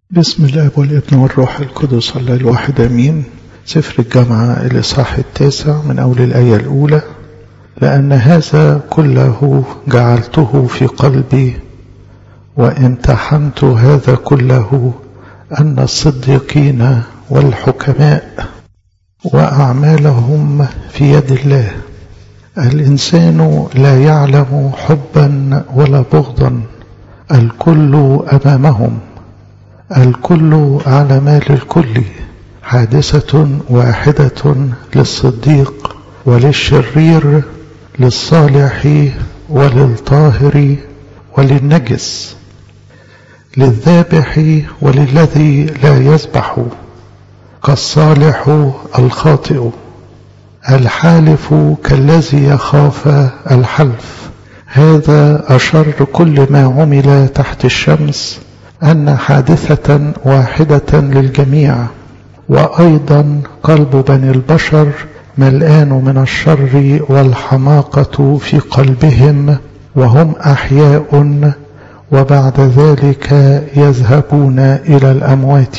بسم الله والابن والروح القدس الله الواحد امين سفر الجامعة الإصحاح التاسع من أول الآية الأولى لأن هذا كله جعلته في قلبي وامتحنت هذا كله أن الصديقين والحكماء وأعمالهم في يد الله الإنسان لا يعلم حبا ولا بغضا الكل أمامهم الكل على مال الكل حادثة واحدة للصديق وللشرير للصالح وللطاهر وللنجس للذابح وللذي لا يذبح كالصالح الخاطئ الحالف كالذي يخاف الحلف هذا أشر كل ما عمل تحت الشمس أن حادثة واحدة للجميع وأيضا قلب بني البشر ملآن من الشر والحماقة في قلبهم وهم أحياء وبعد ذلك يذهبون إلى الأموات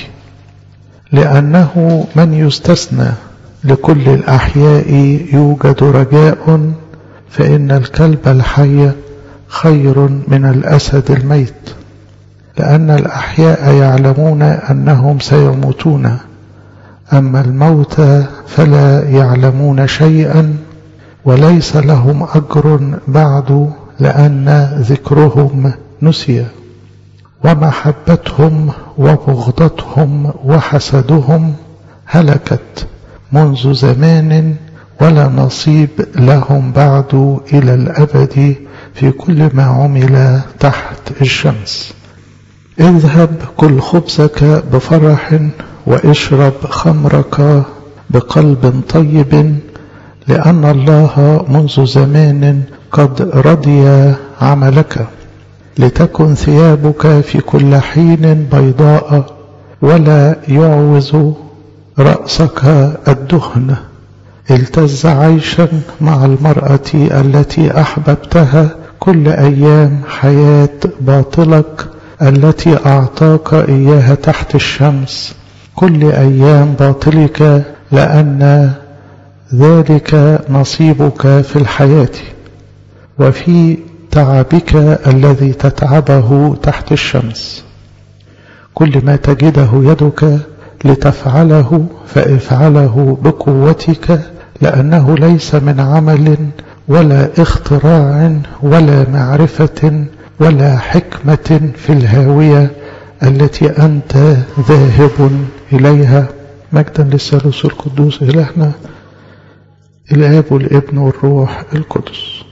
لأنه من يستثنى لكل الأحياء يوجد رجاء فإن الكلب الحي خير من الأسد الميت لأن الأحياء يعلمون أنهم سيموتون أما الموتى فلا يعلمون شيئا وليس لهم أجر بعد لأن ذكرهم نسي ومحبتهم وبغضتهم وحسدهم هلكت منذ زمان ولا نصيب لهم بعد إلى الأبد في كل ما عمل تحت الشمس اذهب كل خبزك بفرح واشرب خمرك بقلب طيب لأن الله منذ زمان قد رضي عملك لتكن ثيابك في كل حين بيضاء ولا يعوز رأسك الدهن التز عيشا مع المرأة التي أحببتها كل أيام حياة باطلك التي أعطاك إياها تحت الشمس كل أيام باطلك لأن ذلك نصيبك في الحياة وفي تعبك الذي تتعبه تحت الشمس كل ما تجده يدك لتفعله فافعله بقوتك لأنه ليس من عمل ولا اختراع ولا معرفة ولا حكمة في الهاوية التي أنت ذاهب إليها مجدا للثالوث القدوس إلهنا الآب والابن والروح القدس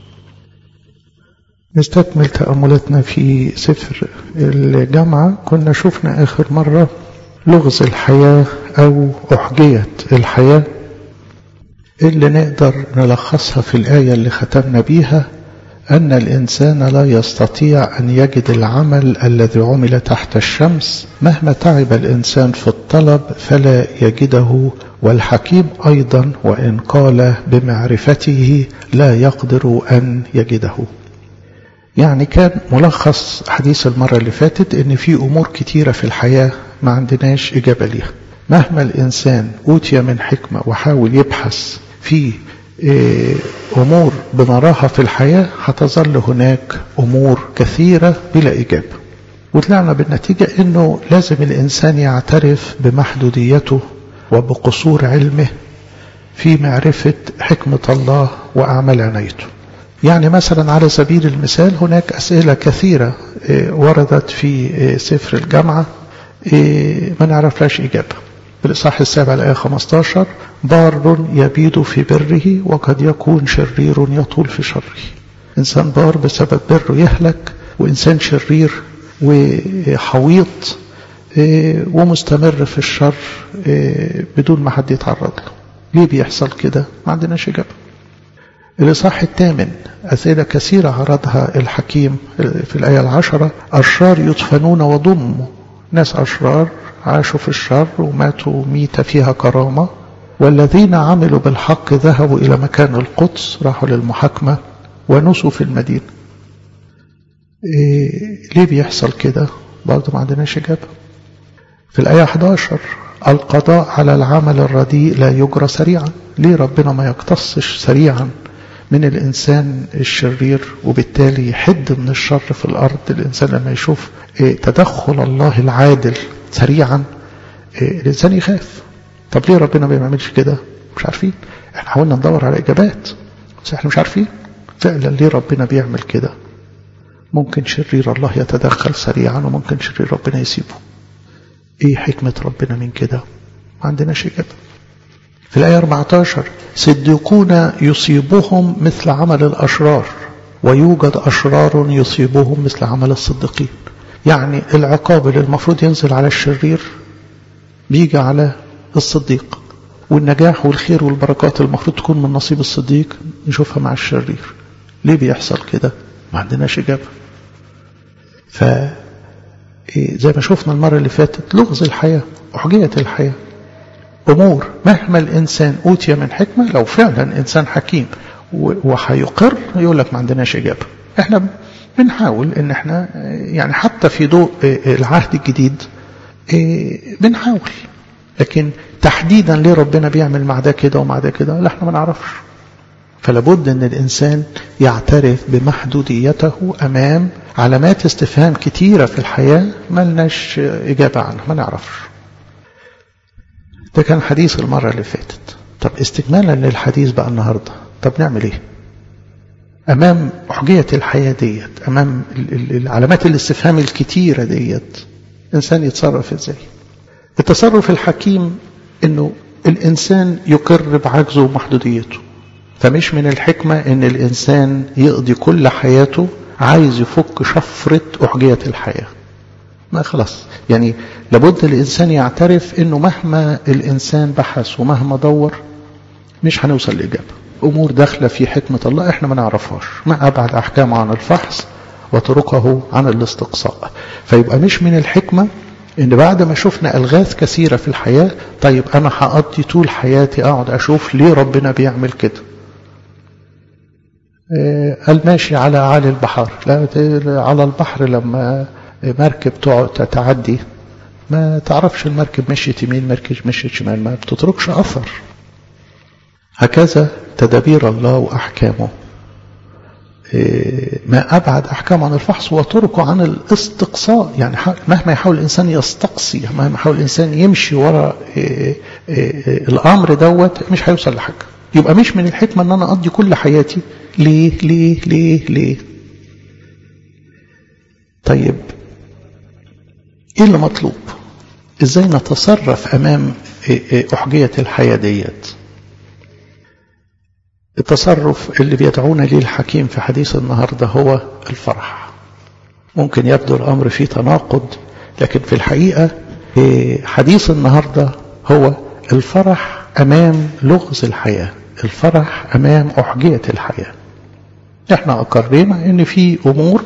نستكمل تأملاتنا في سفر الجامعة كنا شفنا آخر مرة لغز الحياة أو أحجية الحياة اللي نقدر نلخصها في الآية اللي ختمنا بيها أن الإنسان لا يستطيع أن يجد العمل الذي عمل تحت الشمس مهما تعب الإنسان في الطلب فلا يجده والحكيم أيضا وإن قال بمعرفته لا يقدر أن يجده يعني كان ملخص حديث المرة اللي فاتت إن في أمور كتيرة في الحياة ما عندناش إجابة ليها مهما الإنسان أوتي من حكمة وحاول يبحث في أمور بنراها في الحياة هتظل هناك أمور كثيرة بلا إجابة وطلعنا بالنتيجة أنه لازم الإنسان يعترف بمحدوديته وبقصور علمه في معرفة حكمة الله وأعمال عنايته يعني مثلا على سبيل المثال هناك أسئلة كثيرة وردت في سفر الجامعة ما نعرف لهاش إجابة بالإصحاح السابع الآية 15 بار يبيد في بره وقد يكون شرير يطول في شره إنسان بار بسبب بره يهلك وإنسان شرير وحويط ومستمر في الشر بدون ما حد يتعرض له ليه بيحصل كده ما عندناش إجابة الإصحاح الثامن أسئلة كثيرة عرضها الحكيم في الآية العشرة أشرار يدفنون وضموا ناس أشرار عاشوا في الشر وماتوا ميتة فيها كرامة والذين عملوا بالحق ذهبوا إلى مكان القدس راحوا للمحاكمة ونسوا في المدينة إيه ليه بيحصل كده برضه ما عندناش إجابة في الآية 11 القضاء على العمل الرديء لا يجرى سريعا ليه ربنا ما يقتصش سريعا من الإنسان الشرير وبالتالي يحد من الشر في الأرض الإنسان لما يشوف تدخل الله العادل سريعا الإنسان يخاف طب ليه ربنا ما بيعملش كده مش عارفين احنا حاولنا ندور على إجابات بس احنا مش عارفين فعلا ليه ربنا بيعمل كده ممكن شرير الله يتدخل سريعا وممكن شرير ربنا يسيبه ايه حكمة ربنا من كده ما عندناش إجابة في الآية 14 صديقون يصيبهم مثل عمل الأشرار ويوجد أشرار يصيبهم مثل عمل الصديقين يعني العقاب اللي المفروض ينزل على الشرير بيجي على الصديق والنجاح والخير والبركات المفروض تكون من نصيب الصديق نشوفها مع الشرير ليه بيحصل كده ما عندناش إجابة ف زي ما شفنا المرة اللي فاتت لغز الحياة أحجية الحياة أمور مهما الإنسان أوتي من حكمة لو فعلا إنسان حكيم وهيقر يقول لك ما عندناش إجابة احنا بنحاول ان احنا يعني حتى في ضوء العهد الجديد بنحاول لكن تحديدا ليه ربنا بيعمل مع ده كده ومع ده كده لا احنا ما نعرفش فلابد ان الانسان يعترف بمحدوديته امام علامات استفهام كتيره في الحياه ما لناش اجابه عنها ما نعرفش ده كان حديث المره اللي فاتت طب استكمالا للحديث بقى النهارده طب نعمل ايه امام احجيه الحياه ديت امام العلامات الاستفهام الكتيره ديت انسان يتصرف ازاي التصرف الحكيم انه الانسان يقر بعجزه ومحدوديته فمش من الحكمة ان الانسان يقضي كل حياته عايز يفك شفرة احجية الحياة ما خلاص يعني لابد الانسان يعترف انه مهما الانسان بحث ومهما دور مش هنوصل لإجابة امور داخلة في حكمة الله احنا ما نعرفهاش ما ابعد احكامه عن الفحص وطرقه عن الاستقصاء فيبقى مش من الحكمة ان بعد ما شفنا الغاز كثيرة في الحياة طيب انا هقضي طول حياتي اقعد اشوف ليه ربنا بيعمل كده الماشي على عالي البحر لا على البحر لما مركب تقعد تتعدي ما تعرفش المركب مشيت يمين مركب مشيت شمال ما بتتركش اثر هكذا تدابير الله واحكامه ما ابعد احكام عن الفحص وطرقه عن الاستقصاء يعني مهما يحاول الانسان يستقصي مهما يحاول الانسان يمشي وراء الامر دوت مش هيوصل لحاجه يبقى مش من الحكمه ان انا اقضي كل حياتي ليه ليه ليه ليه طيب ايه اللي مطلوب ازاي نتصرف امام احجيه الحياه ديت التصرف اللي بيدعونا ليه الحكيم في حديث النهارده هو الفرح ممكن يبدو الامر فيه تناقض لكن في الحقيقه حديث النهارده هو الفرح امام لغز الحياه الفرح امام احجيه الحياه احنا اقرينا ان في امور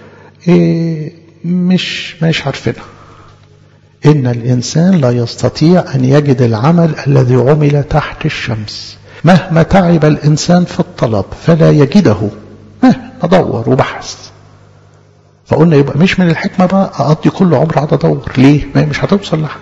مش مش عارفينها ان الانسان لا يستطيع ان يجد العمل الذي عمل تحت الشمس مهما تعب الانسان في الطلب فلا يجده مهما دور وبحث فقلنا يبقى مش من الحكمة بقى أقضي كل عمر قاعد أدور ليه؟ ما مش هتوصل لحاجة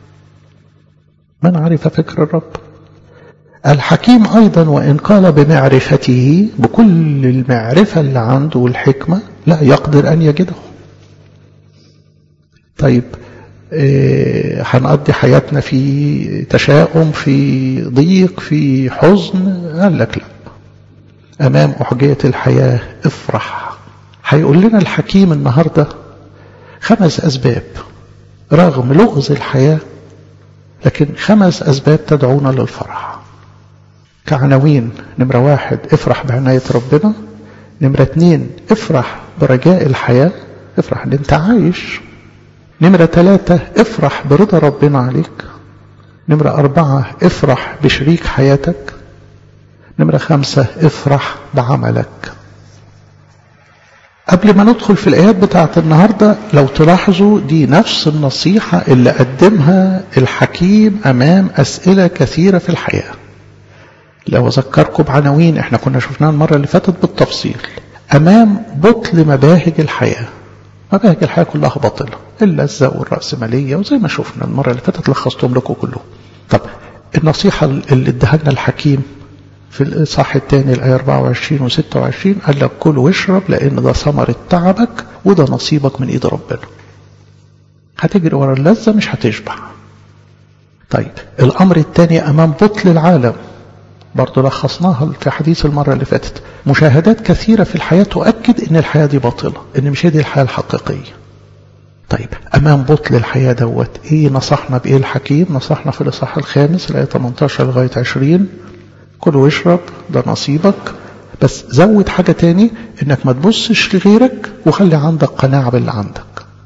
من عرف فكر الرب الحكيم أيضا وإن قال بمعرفته بكل المعرفة اللي عنده والحكمة لا يقدر أن يجده طيب إيه هنقضي حياتنا في تشاؤم في ضيق في حزن قال لك لا أمام أحجية الحياة افرح هيقول لنا الحكيم النهاردة خمس أسباب رغم لغز الحياة لكن خمس أسباب تدعونا للفرح كعناوين نمرة واحد افرح بعناية ربنا نمرة اتنين افرح برجاء الحياة افرح ان انت عايش نمرة ثلاثة افرح برضا ربنا عليك نمرة أربعة افرح بشريك حياتك نمرة خمسة افرح بعملك قبل ما ندخل في الآيات بتاعت النهاردة لو تلاحظوا دي نفس النصيحة اللي قدمها الحكيم أمام أسئلة كثيرة في الحياة لو أذكركم بعناوين احنا كنا شفناها المرة اللي فاتت بالتفصيل أمام بطل مباهج الحياة مباهج الحياة كلها باطلة اللذة والرأسمالية وزي ما شفنا المرة اللي فاتت لخصتهم لكم كلهم طب النصيحة اللي اداها لنا الحكيم في الإصحاح الثاني الآية 24 و 26 قال لك كل واشرب لأن ده ثمرة تعبك وده نصيبك من إيد ربنا هتجري ورا اللذة مش هتشبع طيب الأمر الثاني أمام بطل العالم برضه لخصناها في حديث المرة اللي فاتت مشاهدات كثيرة في الحياة تؤكد أن الحياة دي باطلة أن مش هي دي الحياة الحقيقية طيب أمام بطل الحياة دوت إيه نصحنا بإيه الحكيم نصحنا في الإصحاح الخامس الآية 18 لغاية 20 كل واشرب ده نصيبك بس زود حاجة تاني إنك ما تبصش لغيرك وخلي عندك قناعة باللي عندك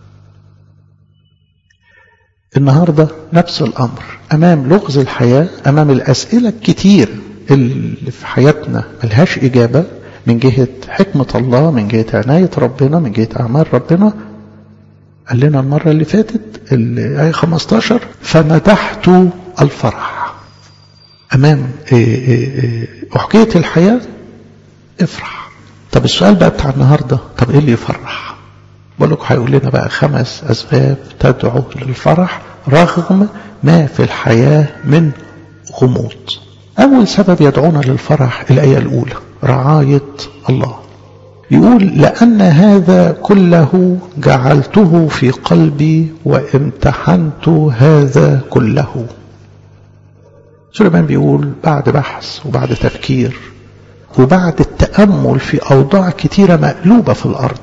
النهاردة نفس الأمر أمام لغز الحياة أمام الأسئلة الكتير اللي في حياتنا ملهاش إجابة من جهة حكمة الله من جهة عناية ربنا من جهة أعمال ربنا قال لنا المرة اللي فاتت الآية 15 فمدحت الفرح أمام أحكية الحياة افرح طب السؤال بقى بتاع النهاردة طب إيه اللي يفرح بقول لكم هيقول لنا بقى خمس أسباب تدعو للفرح رغم ما في الحياة من غموض أول سبب يدعونا للفرح الآية الأولى رعاية الله يقول لأن هذا كله جعلته في قلبي وامتحنت هذا كله سليمان بيقول بعد بحث وبعد تفكير وبعد التأمل في أوضاع كتيرة مقلوبة في الأرض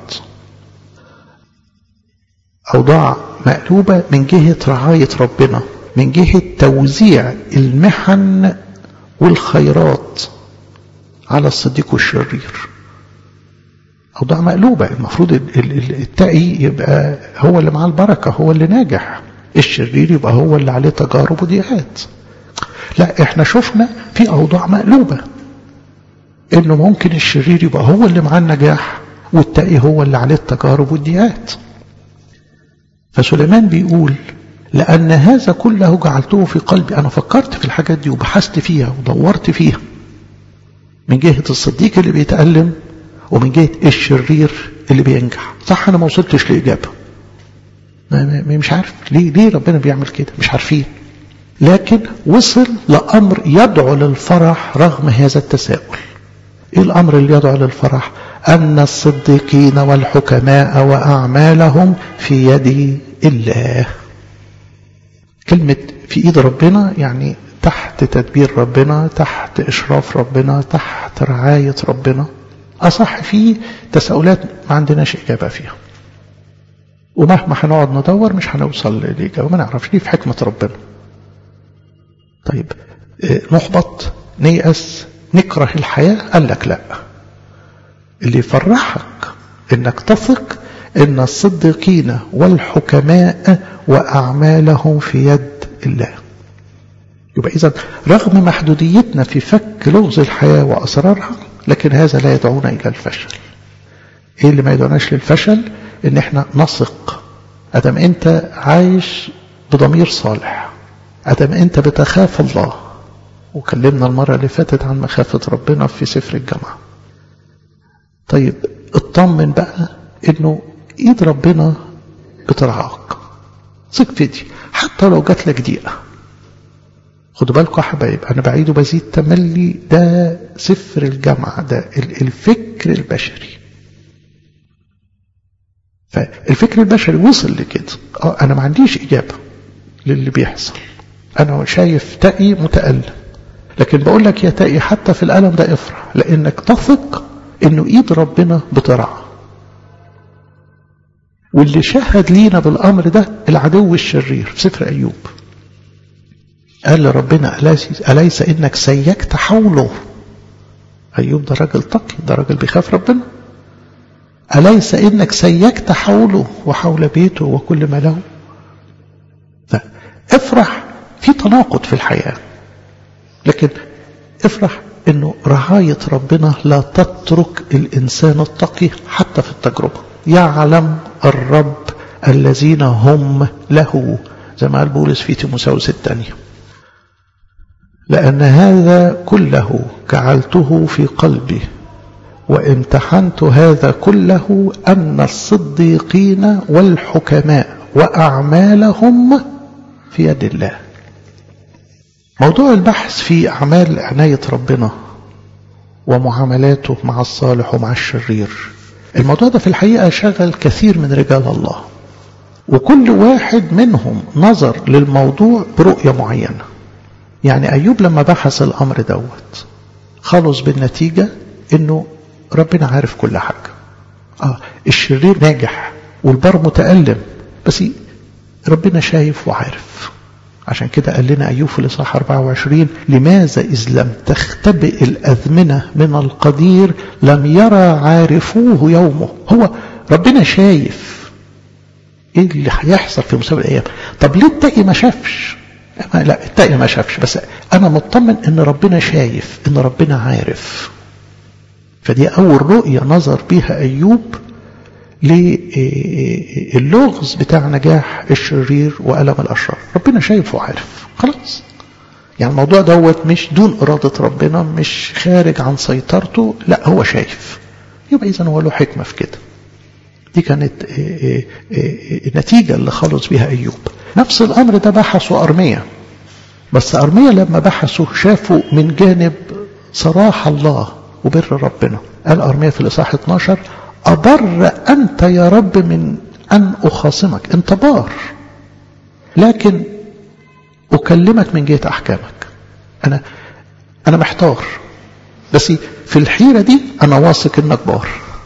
أوضاع مقلوبة من جهة رعاية ربنا من جهة توزيع المحن والخيرات على الصديق والشرير أوضاع مقلوبة المفروض التقي يبقى هو اللي معاه البركة هو اللي ناجح الشرير يبقى هو اللي عليه تجارب وضيقات لا احنا شفنا في أوضاع مقلوبة انه ممكن الشرير يبقى هو اللي معاه النجاح والتقي هو اللي عليه التجارب والضيقات فسليمان بيقول لأن هذا كله جعلته في قلبي أنا فكرت في الحاجات دي وبحثت فيها ودورت فيها من جهة الصديق اللي بيتألم ومن جهة الشرير اللي بينجح صح أنا ما وصلتش لإجابة مش عارف ليه ليه ربنا بيعمل كده مش عارفين لكن وصل لأمر يدعو للفرح رغم هذا التساؤل ايه الأمر اللي يدعو للفرح أن الصديقين والحكماء وأعمالهم في يد الله كلمة في إيد ربنا يعني تحت تدبير ربنا تحت إشراف ربنا تحت رعاية ربنا أصح في تساؤلات ما عندناش إجابة فيها ومهما هنقعد ندور مش هنوصل للإجابة ما نعرفش دي في حكمة ربنا طيب نحبط نيأس نكره الحياة قال لك لا اللي يفرحك انك تثق ان الصديقين والحكماء واعمالهم في يد الله يبقى اذا رغم محدوديتنا في فك لغز الحياة واسرارها لكن هذا لا يدعونا الى الفشل ايه اللي ما يدعوناش للفشل ان احنا نثق ادم انت عايش بضمير صالح ادم انت بتخاف الله وكلمنا المرة اللي فاتت عن مخافة ربنا في سفر الجامعة طيب اطمن بقى انه ايد ربنا بترعاك ثق في دي حتى لو جات لك ضيقه خدوا بالكم يا حبايب انا بعيد وبزيد تملي ده سفر الجامعه ده الفكر البشري فالفكر البشري وصل لكده اه انا ما عنديش اجابه للي بيحصل انا شايف تقي متالم لكن بقول لك يا تقي حتى في الالم ده افرح لانك تثق انه ايد ربنا بترعى واللي شهد لينا بالامر ده العدو الشرير في سفر ايوب قال لربنا أليس إنك سيكت حوله أيوب ده راجل تقي ده راجل بيخاف ربنا أليس إنك سيكت حوله وحول بيته وكل ما له فافرح في تناقض في الحياة لكن افرح انه رعاية ربنا لا تترك الانسان التقي حتى في التجربة يعلم الرب الذين هم له زي ما قال بولس في تيموساوس الثانية لأن هذا كله جعلته في قلبي وامتحنت هذا كله أن الصديقين والحكماء وأعمالهم في يد الله موضوع البحث في أعمال عناية ربنا ومعاملاته مع الصالح ومع الشرير الموضوع ده في الحقيقة شغل كثير من رجال الله وكل واحد منهم نظر للموضوع برؤية معينة يعني أيوب لما بحث الأمر دوت خلص بالنتيجة إنه ربنا عارف كل حاجة آه الشرير ناجح والبر متألم بس ربنا شايف وعارف عشان كده قال لنا أيوب في الإصحاح 24 لماذا إذ لم تختبئ الأزمنة من القدير لم يرى عارفوه يومه هو ربنا شايف ايه اللي هيحصل في مسابقة الأيام طب ليه التقي ما شافش لا التقي ما شافش بس أنا مطمن إن ربنا شايف إن ربنا عارف فدي أول رؤية نظر بها أيوب للغز بتاع نجاح الشرير وألم الأشرار ربنا شايف وعارف خلاص يعني الموضوع دوت مش دون إرادة ربنا مش خارج عن سيطرته لا هو شايف يبقى إذا هو له حكمة في كده دي كانت النتيجة اللي خلص بها أيوب نفس الأمر ده بحثوا أرمية بس أرمية لما بحثوا شافوا من جانب صراح الله وبر ربنا قال أرمية في الإصحاح 12 أبر أنت يا رب من أن أخاصمك أنت بار لكن أكلمك من جهة أحكامك أنا أنا محتار بس في الحيرة دي أنا واثق إنك بار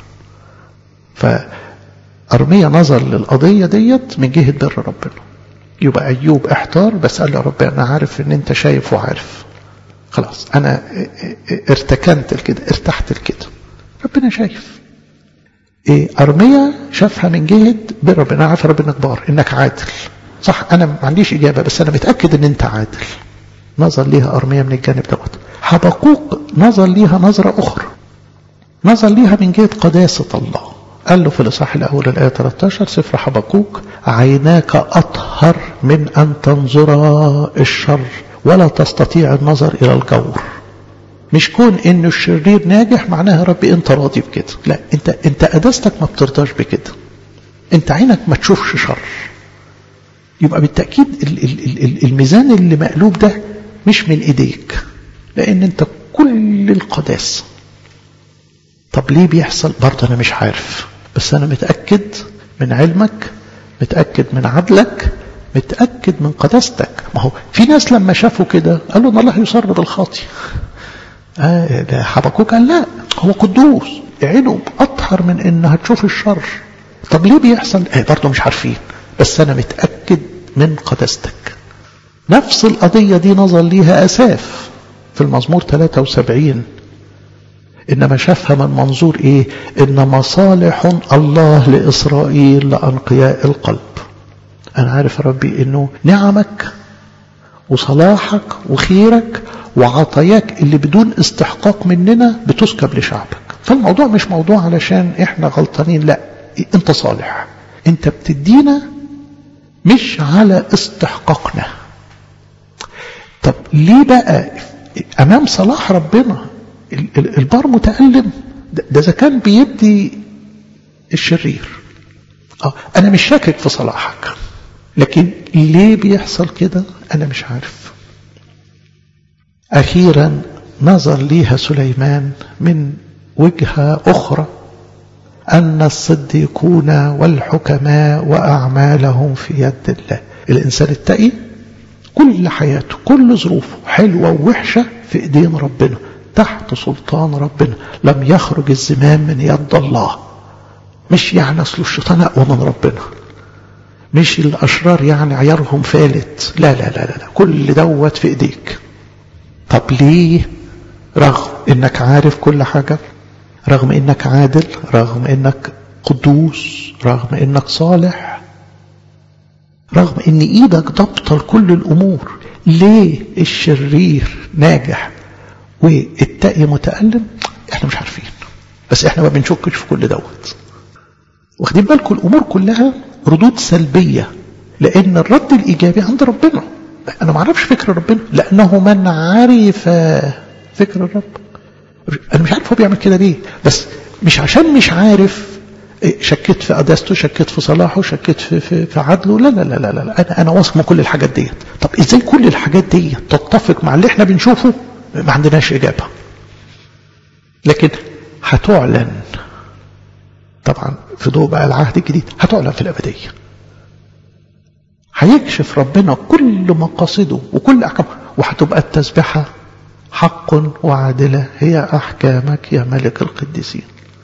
فأرمية نظر للقضية ديت من جهة بر ربنا يبقى أيوب احتار بس قال له رب أنا عارف إن أنت شايف وعارف خلاص أنا ارتكنت لكده ارتحت لكده ربنا شايف إيه أرمية شافها من جهة بر ربنا أنا عارف ربنا كبار إنك عادل صح أنا ما عنديش إجابة بس أنا متأكد إن أنت عادل نظر ليها أرمية من الجانب دوت حبقوق نظر ليها نظرة أخرى نظر ليها من جهة قداسة الله قال له في الإصحاح الأول الآية 13 سفر حبقوق عيناك أطهر من أن تنظر الشر ولا تستطيع النظر إلى الجور مش كون إن الشرير ناجح معناها ربي أنت راضي بكده لا أنت أنت قداستك ما بترضاش بكده أنت عينك ما تشوفش شر يبقى بالتأكيد الميزان اللي مقلوب ده مش من إيديك لأن أنت كل القداسة طب ليه بيحصل برضه أنا مش عارف بس أنا متأكد من علمك متأكد من عدلك متأكد من قداستك ما هو في ناس لما شافوا كده قالوا ان الله يصر بالخاطي آه ده حبكوك قال لا هو قدوس عينه أطهر من إنها تشوف الشر طب ليه بيحصل آه برضه مش عارفين بس أنا متأكد من قداستك نفس القضية دي نظر ليها أساف في المزمور 73 إنما شافها من منظور إيه إن مصالح الله لإسرائيل لأنقياء القلب أنا عارف يا ربي إنه نعمك وصلاحك وخيرك وعطاياك اللي بدون استحقاق مننا بتسكب لشعبك فالموضوع مش موضوع علشان احنا غلطانين لا انت صالح انت بتدينا مش على استحقاقنا طب ليه بقى امام صلاح ربنا البار متألم ده اذا كان بيدي الشرير اه انا مش شاكك في صلاحك لكن ليه بيحصل كده انا مش عارف اخيرا نظر ليها سليمان من وجهة اخرى ان الصديقون والحكماء واعمالهم في يد الله الانسان التقي كل حياته كل ظروفه حلوة ووحشة في ايدين ربنا تحت سلطان ربنا لم يخرج الزمام من يد الله مش يعني اصل الشيطان اقوى من ربنا مش الاشرار يعني عيارهم فالت لا لا لا لا كل دوت في ايديك طب ليه رغم انك عارف كل حاجة رغم انك عادل رغم انك قدوس رغم انك صالح رغم ان ايدك ضبطة لكل الامور ليه الشرير ناجح والتقي متألم احنا مش عارفين بس احنا ما بنشكش في كل دوت واخدين بالكم الامور كلها ردود سلبية لان الرد الايجابي عند ربنا انا ما اعرفش فكر ربنا لانه من عرف فكر الرب انا مش عارف هو بيعمل كده ليه بس مش عشان مش عارف شكيت في قداسته شكيت في صلاحه شكيت في, في, في عدله لا لا لا لا, لا. انا انا واثق من كل الحاجات ديت طب ازاي كل الحاجات ديت تتفق مع اللي احنا بنشوفه ما عندناش اجابه لكن هتعلن طبعا في ضوء بقى العهد الجديد هتعلن في الابديه هيكشف ربنا كل مقاصده وكل احكامه وهتبقى التسبيحه حق وعادله هي احكامك يا ملك القديسين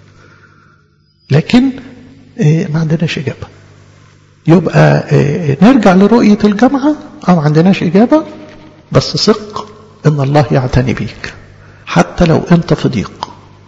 لكن ما عندناش إجابة يبقى نرجع لرؤية الجامعة أو ما عندناش إجابة بس ثق إن الله يعتني بيك حتى لو أنت في ضيق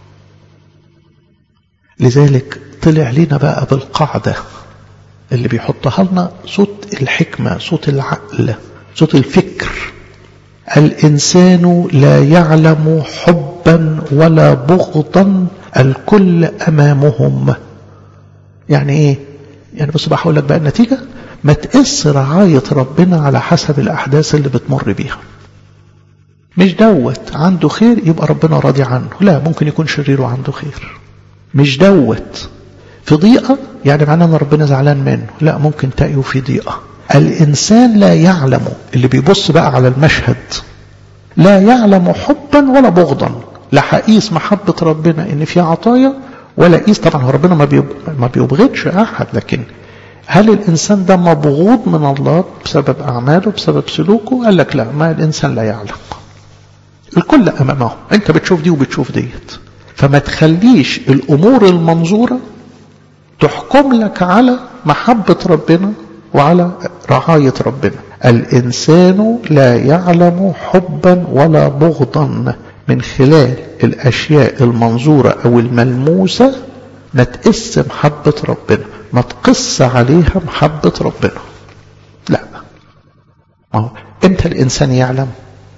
لذلك طلع لنا بقى بالقاعدة اللي بيحطها لنا صوت الحكمة صوت العقل صوت الفكر الإنسان لا يعلم حبا ولا بغضا الكل أمامهم يعني إيه يعني بص بقى هقول لك بقى النتيجة ما تقيس رعاية ربنا على حسب الأحداث اللي بتمر بيها مش دوت عنده خير يبقى ربنا راضي عنه لا ممكن يكون شرير وعنده خير مش دوت في ضيقة يعني معناه ان ربنا زعلان منه لا ممكن تلاقيه في ضيقة الإنسان لا يعلم اللي بيبص بقى على المشهد لا يعلم حبا ولا بغضا لا هقيس محبة ربنا ان في عطايا ولا قيس طبعا هو ربنا ما ما بيبغضش احد لكن هل الانسان ده مبغوض من الله بسبب اعماله بسبب سلوكه قال لك لا ما الانسان لا يعلم الكل امامه انت بتشوف دي وبتشوف ديت فما تخليش الامور المنظوره تحكم لك على محبه ربنا وعلى رعايه ربنا الانسان لا يعلم حبا ولا بغضا من خلال الأشياء المنظورة أو الملموسة ما تقس محبة ربنا ما تقص عليها محبة ربنا لا ما هو امتى الإنسان يعلم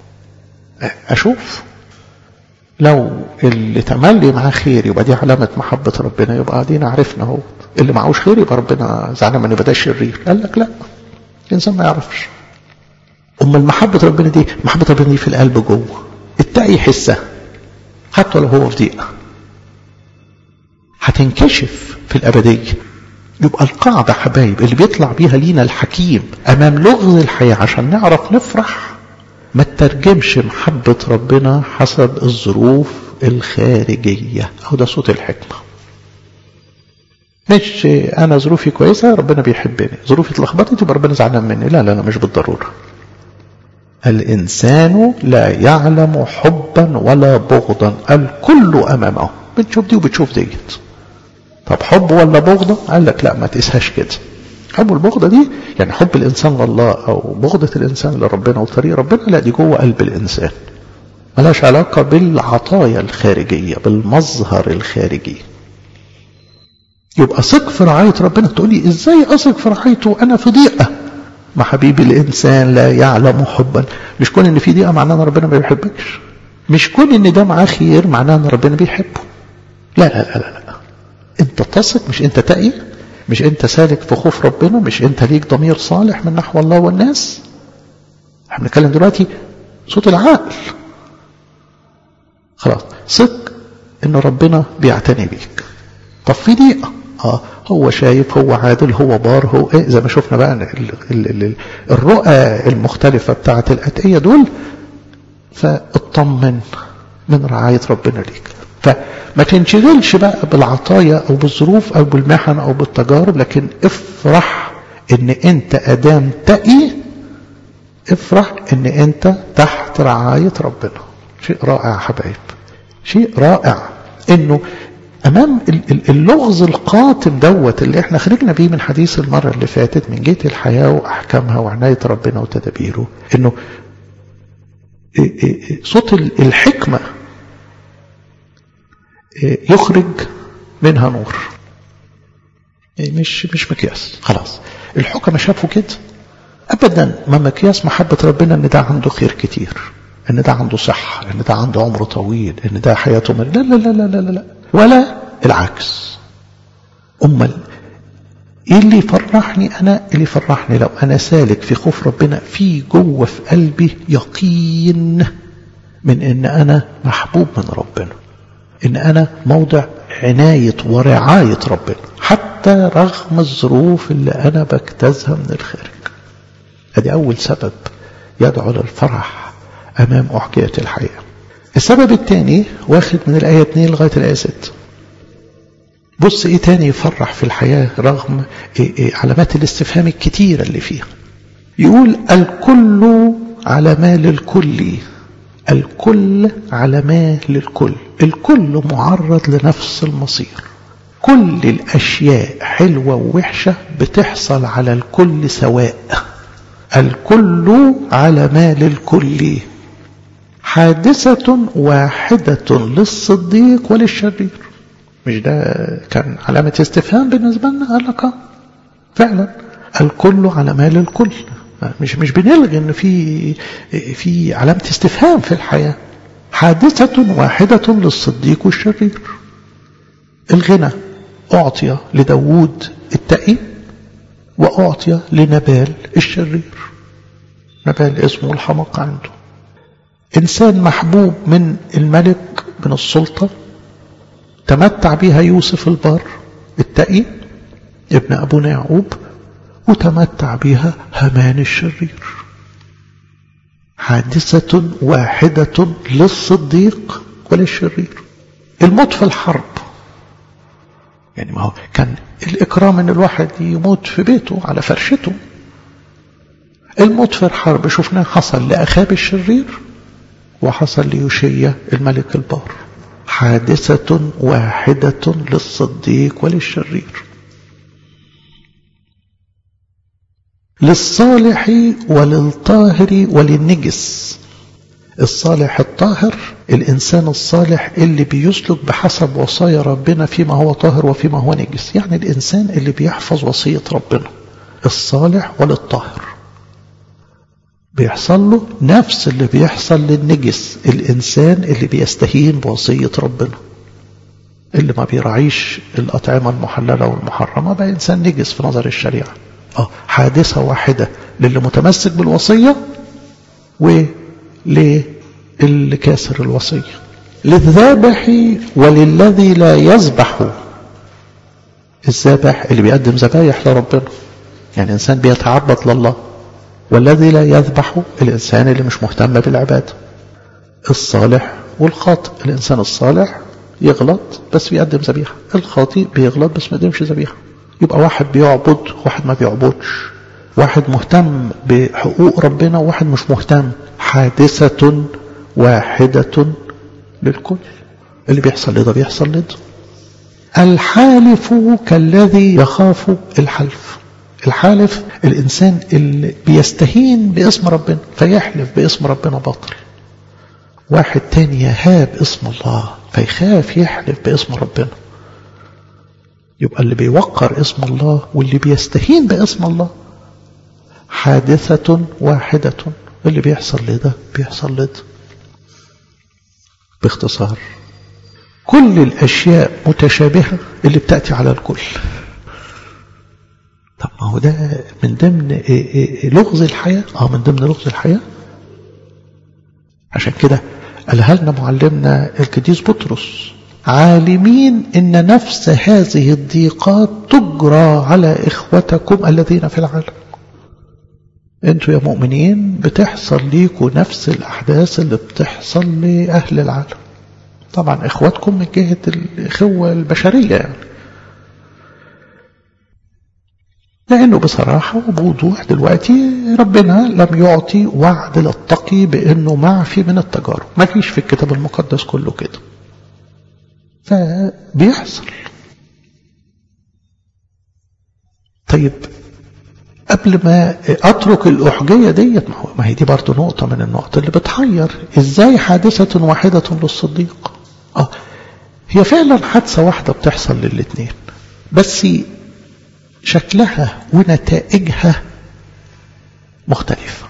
أشوف لو اللي تملي معاه خير يبقى دي علامة محبة ربنا يبقى دينا عرفنا هو اللي معهوش خير يبقى ربنا زعلان من يبقى ده شرير قال لك لا الإنسان ما يعرفش أما محبة ربنا دي محبة ربنا دي في القلب جوه التقي يحسها حتى لو هو في ضيقه هتنكشف في الأبدية يبقى القاعدة حبايب اللي بيطلع بيها لينا الحكيم أمام لغز الحياة عشان نعرف نفرح ما تترجمش محبة ربنا حسب الظروف الخارجية أو ده صوت الحكمة مش أنا ظروفي كويسة ربنا بيحبني ظروفي اتلخبطت يبقى ربنا زعلان مني لا لا لا مش بالضرورة الإنسان لا يعلم حبا ولا بغضا الكل أمامه بتشوف دي وبتشوف ديت طب حب ولا بغضة قال لك لا ما تقيسهاش كده حب والبغضة دي يعني حب الإنسان لله أو بغضة الإنسان لربنا وطريق ربنا لا دي جوه قلب الإنسان ملاش علاقة بالعطايا الخارجية بالمظهر الخارجي يبقى ثق في رعاية ربنا تقولي ازاي اثق في رعايته انا في ضيقة ما حبيبي الانسان لا يعلم حبا مش كون ان في ضيقة معناه ان ربنا ما بيحبكش مش كون ان ده معاه خير معناه ان ربنا بيحبه لا لا لا لا, لا. انت تثق مش انت تقي مش انت سالك في خوف ربنا مش انت ليك ضمير صالح من نحو الله والناس احنا بنتكلم دلوقتي صوت العقل خلاص ثق ان ربنا بيعتني بيك طب في ضيقه اه هو شايف هو عادل هو بار هو ايه زي ما شفنا بقى ال ال ال الرؤى المختلفه بتاعه الاتقيه دول فاطمن من رعايه ربنا ليك فما تنشغلش بقى بالعطايا او بالظروف او بالمحن او بالتجارب لكن افرح ان انت ادام تقي افرح ان انت تحت رعاية ربنا شيء رائع يا حبايب شيء رائع انه امام اللغز القاتم دوت اللي احنا خرجنا بيه من حديث المرة اللي فاتت من جهة الحياة واحكامها وعناية ربنا وتدابيره انه صوت الحكمة يخرج منها نور مش مش مقياس خلاص الحكمة شافوا كده ابدا ما مقياس محبة ربنا ان ده عنده خير كتير ان ده عنده صحة ان ده عنده عمر طويل ان ده حياته مر... لا لا لا لا لا لا ولا العكس امال ايه اللي يفرحني انا اللي يفرحني لو انا سالك في خوف ربنا في جوه في قلبي يقين من ان انا محبوب من ربنا ان انا موضع عناية ورعاية ربنا حتى رغم الظروف اللي انا بجتازها من الخارج ادي اول سبب يدعو للفرح امام احجية الحياة السبب الثاني واخد من الايه 2 لغايه الايه 6 بص ايه تاني يفرح في الحياة رغم إيه إيه علامات الاستفهام الكتيرة اللي فيها يقول الكل على ما للكل الكل على ما للكل الكل معرض لنفس المصير كل الأشياء حلوة ووحشة بتحصل على الكل سواء الكل على ما للكل حادثة واحدة للصديق وللشرير مش ده كان علامة استفهام بالنسبة لنا قال لك فعلا الكل على مال الكل مش مش بنلغي ان في في علامة استفهام في الحياة حادثة واحدة للصديق والشرير الغنى أعطي لداود التقي وأعطي لنبال الشرير نبال اسمه الحمق عنده إنسان محبوب من الملك من السلطة تمتع بها يوسف البار التقي ابن أبونا يعقوب وتمتع بها همان الشرير حادثة واحدة للصديق وللشرير الموت في الحرب يعني ما هو كان الإكرام أن الواحد يموت في بيته على فرشته الموت في الحرب شفناه حصل لأخاب الشرير وحصل ليوشيا الملك البار حادثة واحدة للصديق وللشرير للصالح وللطاهر وللنجس الصالح الطاهر الإنسان الصالح اللي بيسلك بحسب وصايا ربنا فيما هو طاهر وفيما هو نجس يعني الإنسان اللي بيحفظ وصية ربنا الصالح وللطاهر بيحصل له نفس اللي بيحصل للنجس الإنسان اللي بيستهين بوصية ربنا اللي ما بيراعيش الأطعمة المحللة والمحرمة بقى إنسان نجس في نظر الشريعة آه حادثة واحدة للي متمسك بالوصية وللي كاسر الوصية للذابح وللذي لا يذبح الذابح اللي بيقدم ذبايح لربنا يعني إنسان بيتعبد لله والذي لا يذبح الإنسان اللي مش مهتم بالعبادة الصالح والخاطئ الإنسان الصالح يغلط بس بيقدم ذبيحة الخاطئ بيغلط بس ما يقدمش ذبيحة يبقى واحد بيعبد واحد ما بيعبدش واحد مهتم بحقوق ربنا وواحد مش مهتم حادثة واحدة للكل اللي بيحصل لده بيحصل لده الحالف كالذي يخاف الحلف الحالف الإنسان اللي بيستهين باسم ربنا فيحلف باسم ربنا باطل واحد تاني يهاب اسم الله فيخاف يحلف باسم ربنا يبقى اللي بيوقر اسم الله واللي بيستهين باسم الله حادثة واحدة اللي بيحصل لده بيحصل لده باختصار كل الأشياء متشابهة اللي بتأتي على الكل طب ما هو ده من ضمن لغز الحياة اه من ضمن لغز الحياة عشان كده قالها لنا معلمنا القديس بطرس عالمين ان نفس هذه الضيقات تجرى على اخوتكم الذين في العالم انتوا يا مؤمنين بتحصل ليكوا نفس الاحداث اللي بتحصل لاهل العالم طبعا اخواتكم من جهه الاخوه البشريه يعني لأنه بصراحة وبوضوح دلوقتي ربنا لم يعطي وعد للتقي بأنه معفي من التجارب ما فيش في الكتاب المقدس كله كده فبيحصل طيب قبل ما أترك الأحجية ديت ما هي دي برضه نقطة من النقط اللي بتحير إزاي حادثة واحدة للصديق آه هي فعلا حادثة واحدة بتحصل للاتنين بس شكلها ونتائجها مختلفة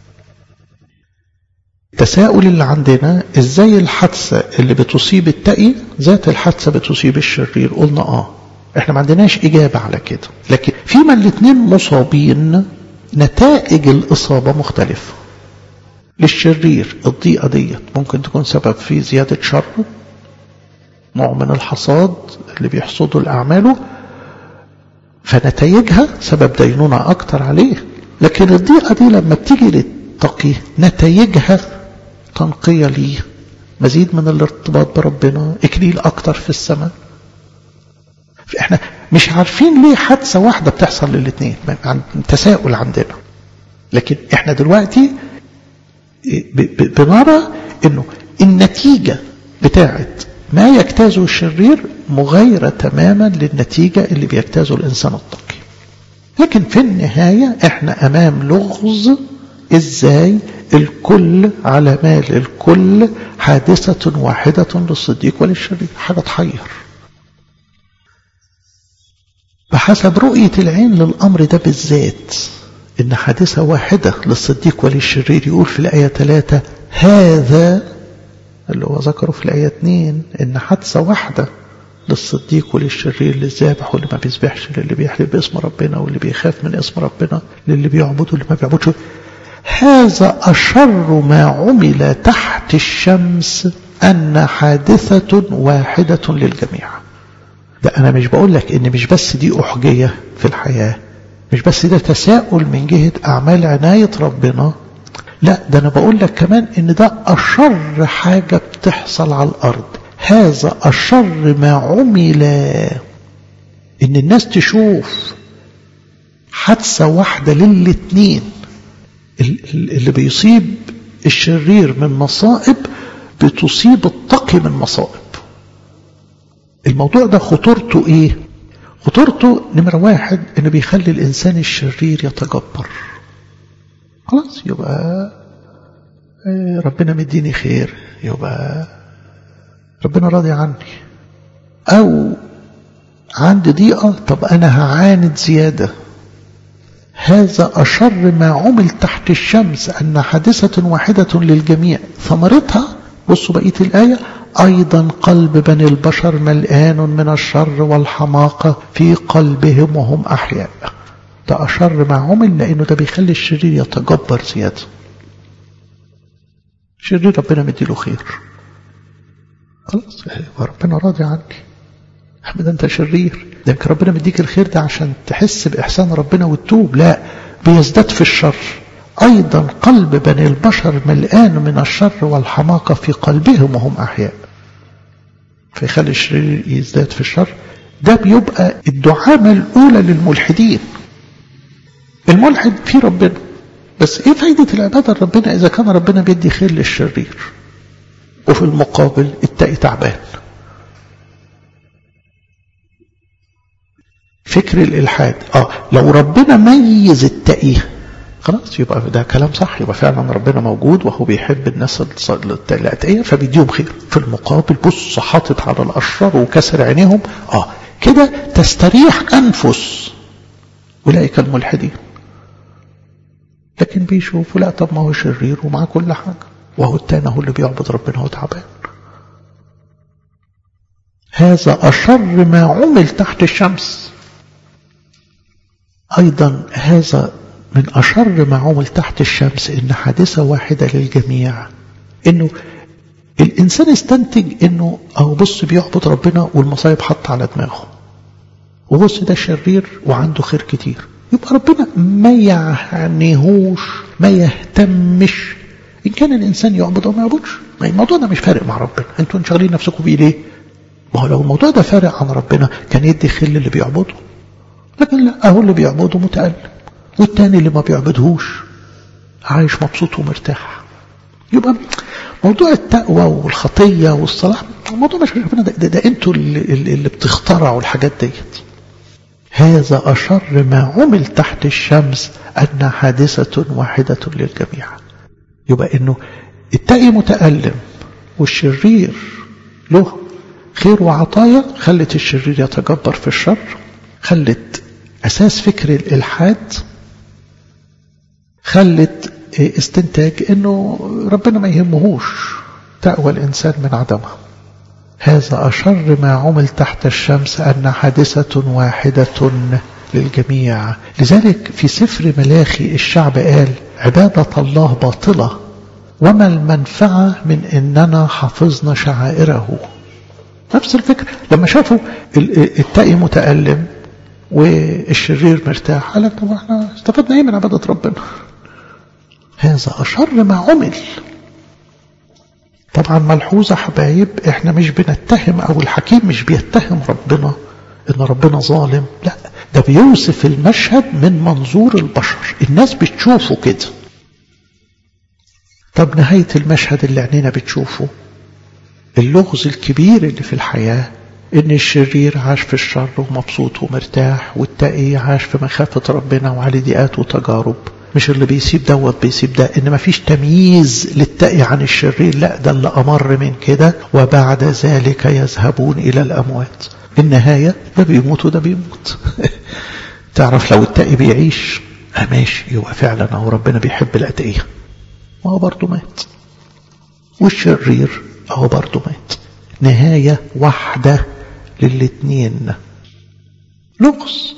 التساؤل اللي عندنا ازاي الحادثة اللي بتصيب التقي ذات الحادثة بتصيب الشرير قلنا اه احنا ما عندناش اجابة على كده لكن فيما الاثنين مصابين نتائج الاصابة مختلفة للشرير الضيقة ديت ممكن تكون سبب في زيادة شره نوع من الحصاد اللي بيحصدوا الأعماله فنتائجها سبب دينونة أكتر عليه لكن الضيقة دي لما بتيجي للتقي نتائجها تنقية ليه مزيد من الارتباط بربنا إكليل أكتر في السماء احنا مش عارفين ليه حادثة واحدة بتحصل للاثنين تساؤل عندنا لكن احنا دلوقتي بنرى انه النتيجة بتاعت ما يجتازه الشرير مغايرة تماما للنتيجة اللي بيجتازه الإنسان التقي لكن في النهاية احنا أمام لغز ازاي الكل على مال الكل حادثة واحدة للصديق وللشرير حاجة تحير بحسب رؤية العين للأمر ده بالذات إن حادثة واحدة للصديق وللشرير يقول في الآية 3 هذا اللي هو ذكره في الآية 2 إن حادثة واحدة للصديق وللشرير للذابح واللي ما بيذبحش للي بيحلف باسم ربنا واللي بيخاف من اسم ربنا للي بيعبده واللي ما بيعبدش هذا أشر ما عمل تحت الشمس أن حادثة واحدة للجميع ده أنا مش بقول لك إن مش بس دي أحجية في الحياة مش بس ده تساؤل من جهة أعمال عناية ربنا لا ده أنا بقول لك كمان إن ده أشر حاجة بتحصل على الأرض هذا أشر ما عمل إن الناس تشوف حادثة واحدة للاتنين اللي بيصيب الشرير من مصائب بتصيب التقي من مصائب الموضوع ده خطورته ايه خطورته نمرة واحد انه بيخلي الانسان الشرير يتجبر خلاص يبقى ربنا مديني خير يبقى ربنا راضي عني او عندي ضيقة طب انا هعاند زيادة هذا أشر ما عمل تحت الشمس أن حادثة واحدة للجميع ثمرتها بصوا بقية الآية أيضا قلب بني البشر ملآن من الشر والحماقة في قلبهم وهم أحياء ده أشر ما عمل لأنه ده بيخلي الشرير يتجبر زيادة الشرير ربنا مديله خير خلاص ربنا راضي عني احمد انت شرير ده يمكن ربنا مديك الخير ده عشان تحس بإحسان ربنا وتتوب لا بيزداد في الشر أيضا قلب بني البشر ملآن من الشر والحماقة في قلبهم وهم أحياء فيخلي الشرير يزداد في الشر ده بيبقى الدعامة الأولى للملحدين الملحد في ربنا بس ايه فايدة العبادة لربنا إذا كان ربنا بيدي خير للشرير وفي المقابل التقي تعبان فكر الإلحاد آه لو ربنا ميز التقي خلاص يبقى ده كلام صح يبقى فعلا ربنا موجود وهو بيحب الناس الأتقية فبيديهم خير في المقابل بص حاطط على الأشرار وكسر عينيهم آه كده تستريح أنفس أولئك الملحدين لكن بيشوفوا لا طب ما هو شرير ومعاه كل حاجة وهو التاني هو اللي بيعبد ربنا هو تعبان هذا أشر ما عمل تحت الشمس أيضا هذا من أشر ما عمل تحت الشمس إن حادثة واحدة للجميع إنه الإنسان استنتج إنه أهو بص بيعبد ربنا والمصايب حط على دماغه وبص ده شرير وعنده خير كتير يبقى ربنا ما يعنيهوش ما يهتمش إن كان الإنسان يعبد أو ما يعبدش ما الموضوع ده مش فارق مع ربنا أنتوا انشغلين نفسكم بيه ليه ما هو لو الموضوع ده فارق عن ربنا كان يدي خل اللي بيعبده لكن لا أهو اللي بيعبده متألم والتاني اللي ما بيعبدهوش عايش مبسوط ومرتاح يبقى موضوع التقوى والخطية والصلاح الموضوع مش ربنا ده, ده, ده انتوا اللي, اللي بتخترعوا الحاجات ديت هذا أشر ما عمل تحت الشمس أن حادثة واحدة للجميع يبقى انه التقي متألم والشرير له خير وعطايا خلت الشرير يتجبر في الشر خلت أساس فكر الإلحاد خلت استنتاج انه ربنا ما يهمهوش تقوى الانسان من عدمه هذا اشر ما عمل تحت الشمس ان حادثه واحده للجميع لذلك في سفر ملاخي الشعب قال عباده الله باطله وما المنفعه من اننا حفظنا شعائره نفس الفكرة لما شافوا التقي متألم والشرير مرتاح قال لك طب احنا استفدنا ايه من عبادة ربنا هذا أشر ما عمل طبعا ملحوظة حبايب احنا مش بنتهم او الحكيم مش بيتهم ربنا ان ربنا ظالم لا ده بيوصف المشهد من منظور البشر الناس بتشوفه كده طب نهاية المشهد اللي عينينا بتشوفه اللغز الكبير اللي في الحياة ان الشرير عاش في الشر ومبسوط ومرتاح والتقي عاش في مخافة ربنا وعلى ضيقات وتجارب مش اللي بيسيب دوت بيسيب ده ان مفيش تمييز للتقي عن الشرير لا ده اللي امر من كده وبعد ذلك يذهبون الى الاموات النهاية ده بيموت وده بيموت تعرف لو التقي بيعيش اه ماشي يبقى فعلا اهو ربنا بيحب الاتقية ما هو برضه مات والشرير اهو برضه مات نهاية واحدة للاتنين لغز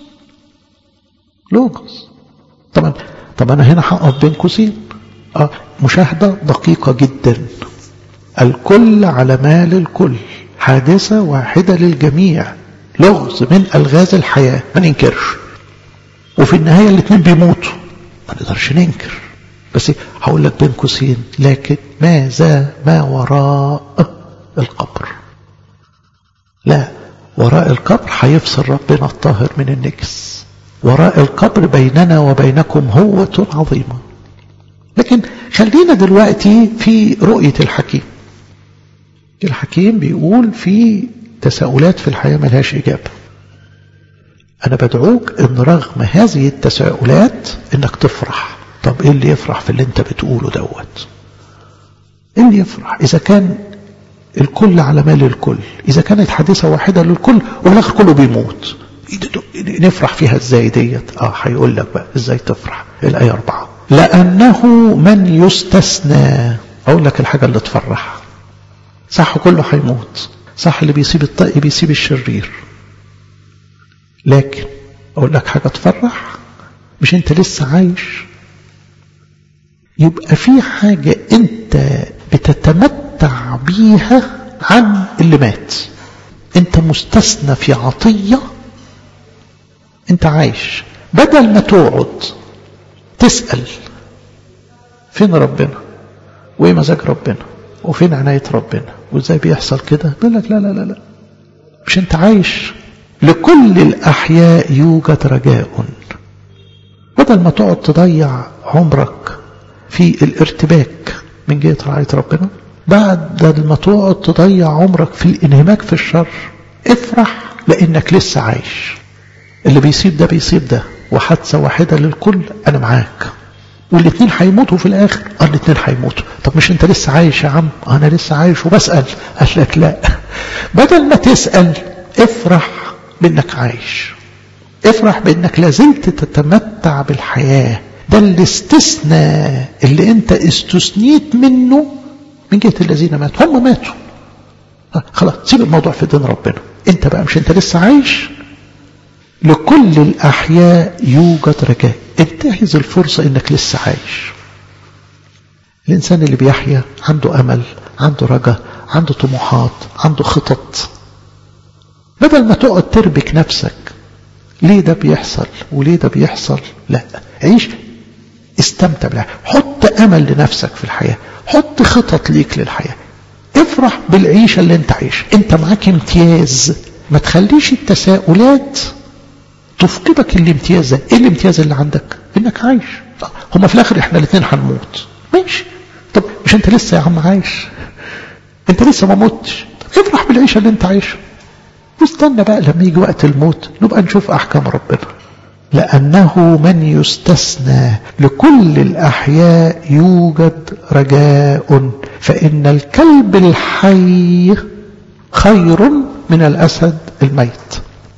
لغز طبعا طب انا هنا هقف بين قوسين اه مشاهدة دقيقة جدا الكل على مال الكل حادثة واحدة للجميع لغز من ألغاز الحياة ما ننكرش وفي النهاية الاثنين بيموتوا ما نقدرش ننكر بس هقول لك بين قوسين لكن ماذا ما وراء القبر لا وراء القبر هيفصل ربنا الطاهر من النجس وراء القبر بيننا وبينكم هوة عظيمة لكن خلينا دلوقتي في رؤية الحكيم الحكيم بيقول في تساؤلات في الحياة ملهاش إجابة أنا بدعوك إن رغم هذه التساؤلات إنك تفرح طب إيه اللي يفرح في اللي أنت بتقوله دوت إيه اللي يفرح إذا كان الكل على مال الكل إذا كانت حادثة واحدة للكل والآخر كله بيموت نفرح فيها ازاي ديت اه هيقول لك بقى ازاي تفرح الآية أربعة لأنه من يستثنى أقول لك الحاجة اللي تفرح صح كله هيموت صح اللي بيسيب الطائي بيسيب الشرير لكن أقول لك حاجة تفرح مش أنت لسه عايش يبقى في حاجة أنت بتتمتع بيها عن اللي مات أنت مستثنى في عطية أنت عايش بدل ما تقعد تسأل فين ربنا وإيه مزاج ربنا وفين عناية ربنا وإزاي بيحصل كده بيقول لك لا لا لا لا مش أنت عايش لكل الأحياء يوجد رجاء بدل ما تقعد تضيع عمرك في الارتباك من جهة رعاية ربنا بعد ما تقعد تضيع عمرك في الانهماك في الشر افرح لانك لسه عايش اللي بيصيب ده بيصيب ده وحادثة واحدة للكل انا معاك والاثنين هيموتوا في الاخر اه الاثنين هيموتوا طب مش انت لسه عايش يا عم انا لسه عايش وبسأل قال لك لا بدل ما تسأل افرح بانك عايش افرح بانك لازلت تتمتع بالحياة ده الاستثناء اللي انت استثنيت منه من جهة الذين ماتوا هم ماتوا خلاص سيب الموضوع في دين ربنا انت بقى مش انت لسه عايش لكل الأحياء يوجد رجاء انتهز الفرصة انك لسه عايش الإنسان اللي بيحيا عنده أمل عنده رجاء عنده طموحات عنده خطط بدل ما تقعد تربك نفسك ليه ده بيحصل وليه ده بيحصل لا عيش استمتع بالحياة حط أمل لنفسك في الحياة حط خطط ليك للحياة افرح بالعيشة اللي انت عايش انت معاك امتياز ما تخليش التساؤلات تفقدك الامتياز ده ايه الامتياز اللي عندك انك عايش هما في الاخر احنا الاثنين هنموت ماشي طب مش انت لسه يا عم عايش انت لسه ما متش افرح بالعيشة اللي انت عايشها واستنى بقى لما يجي وقت الموت نبقى نشوف احكام ربنا لأنه من يستثنى لكل الأحياء يوجد رجاء فإن الكلب الحي خير من الأسد الميت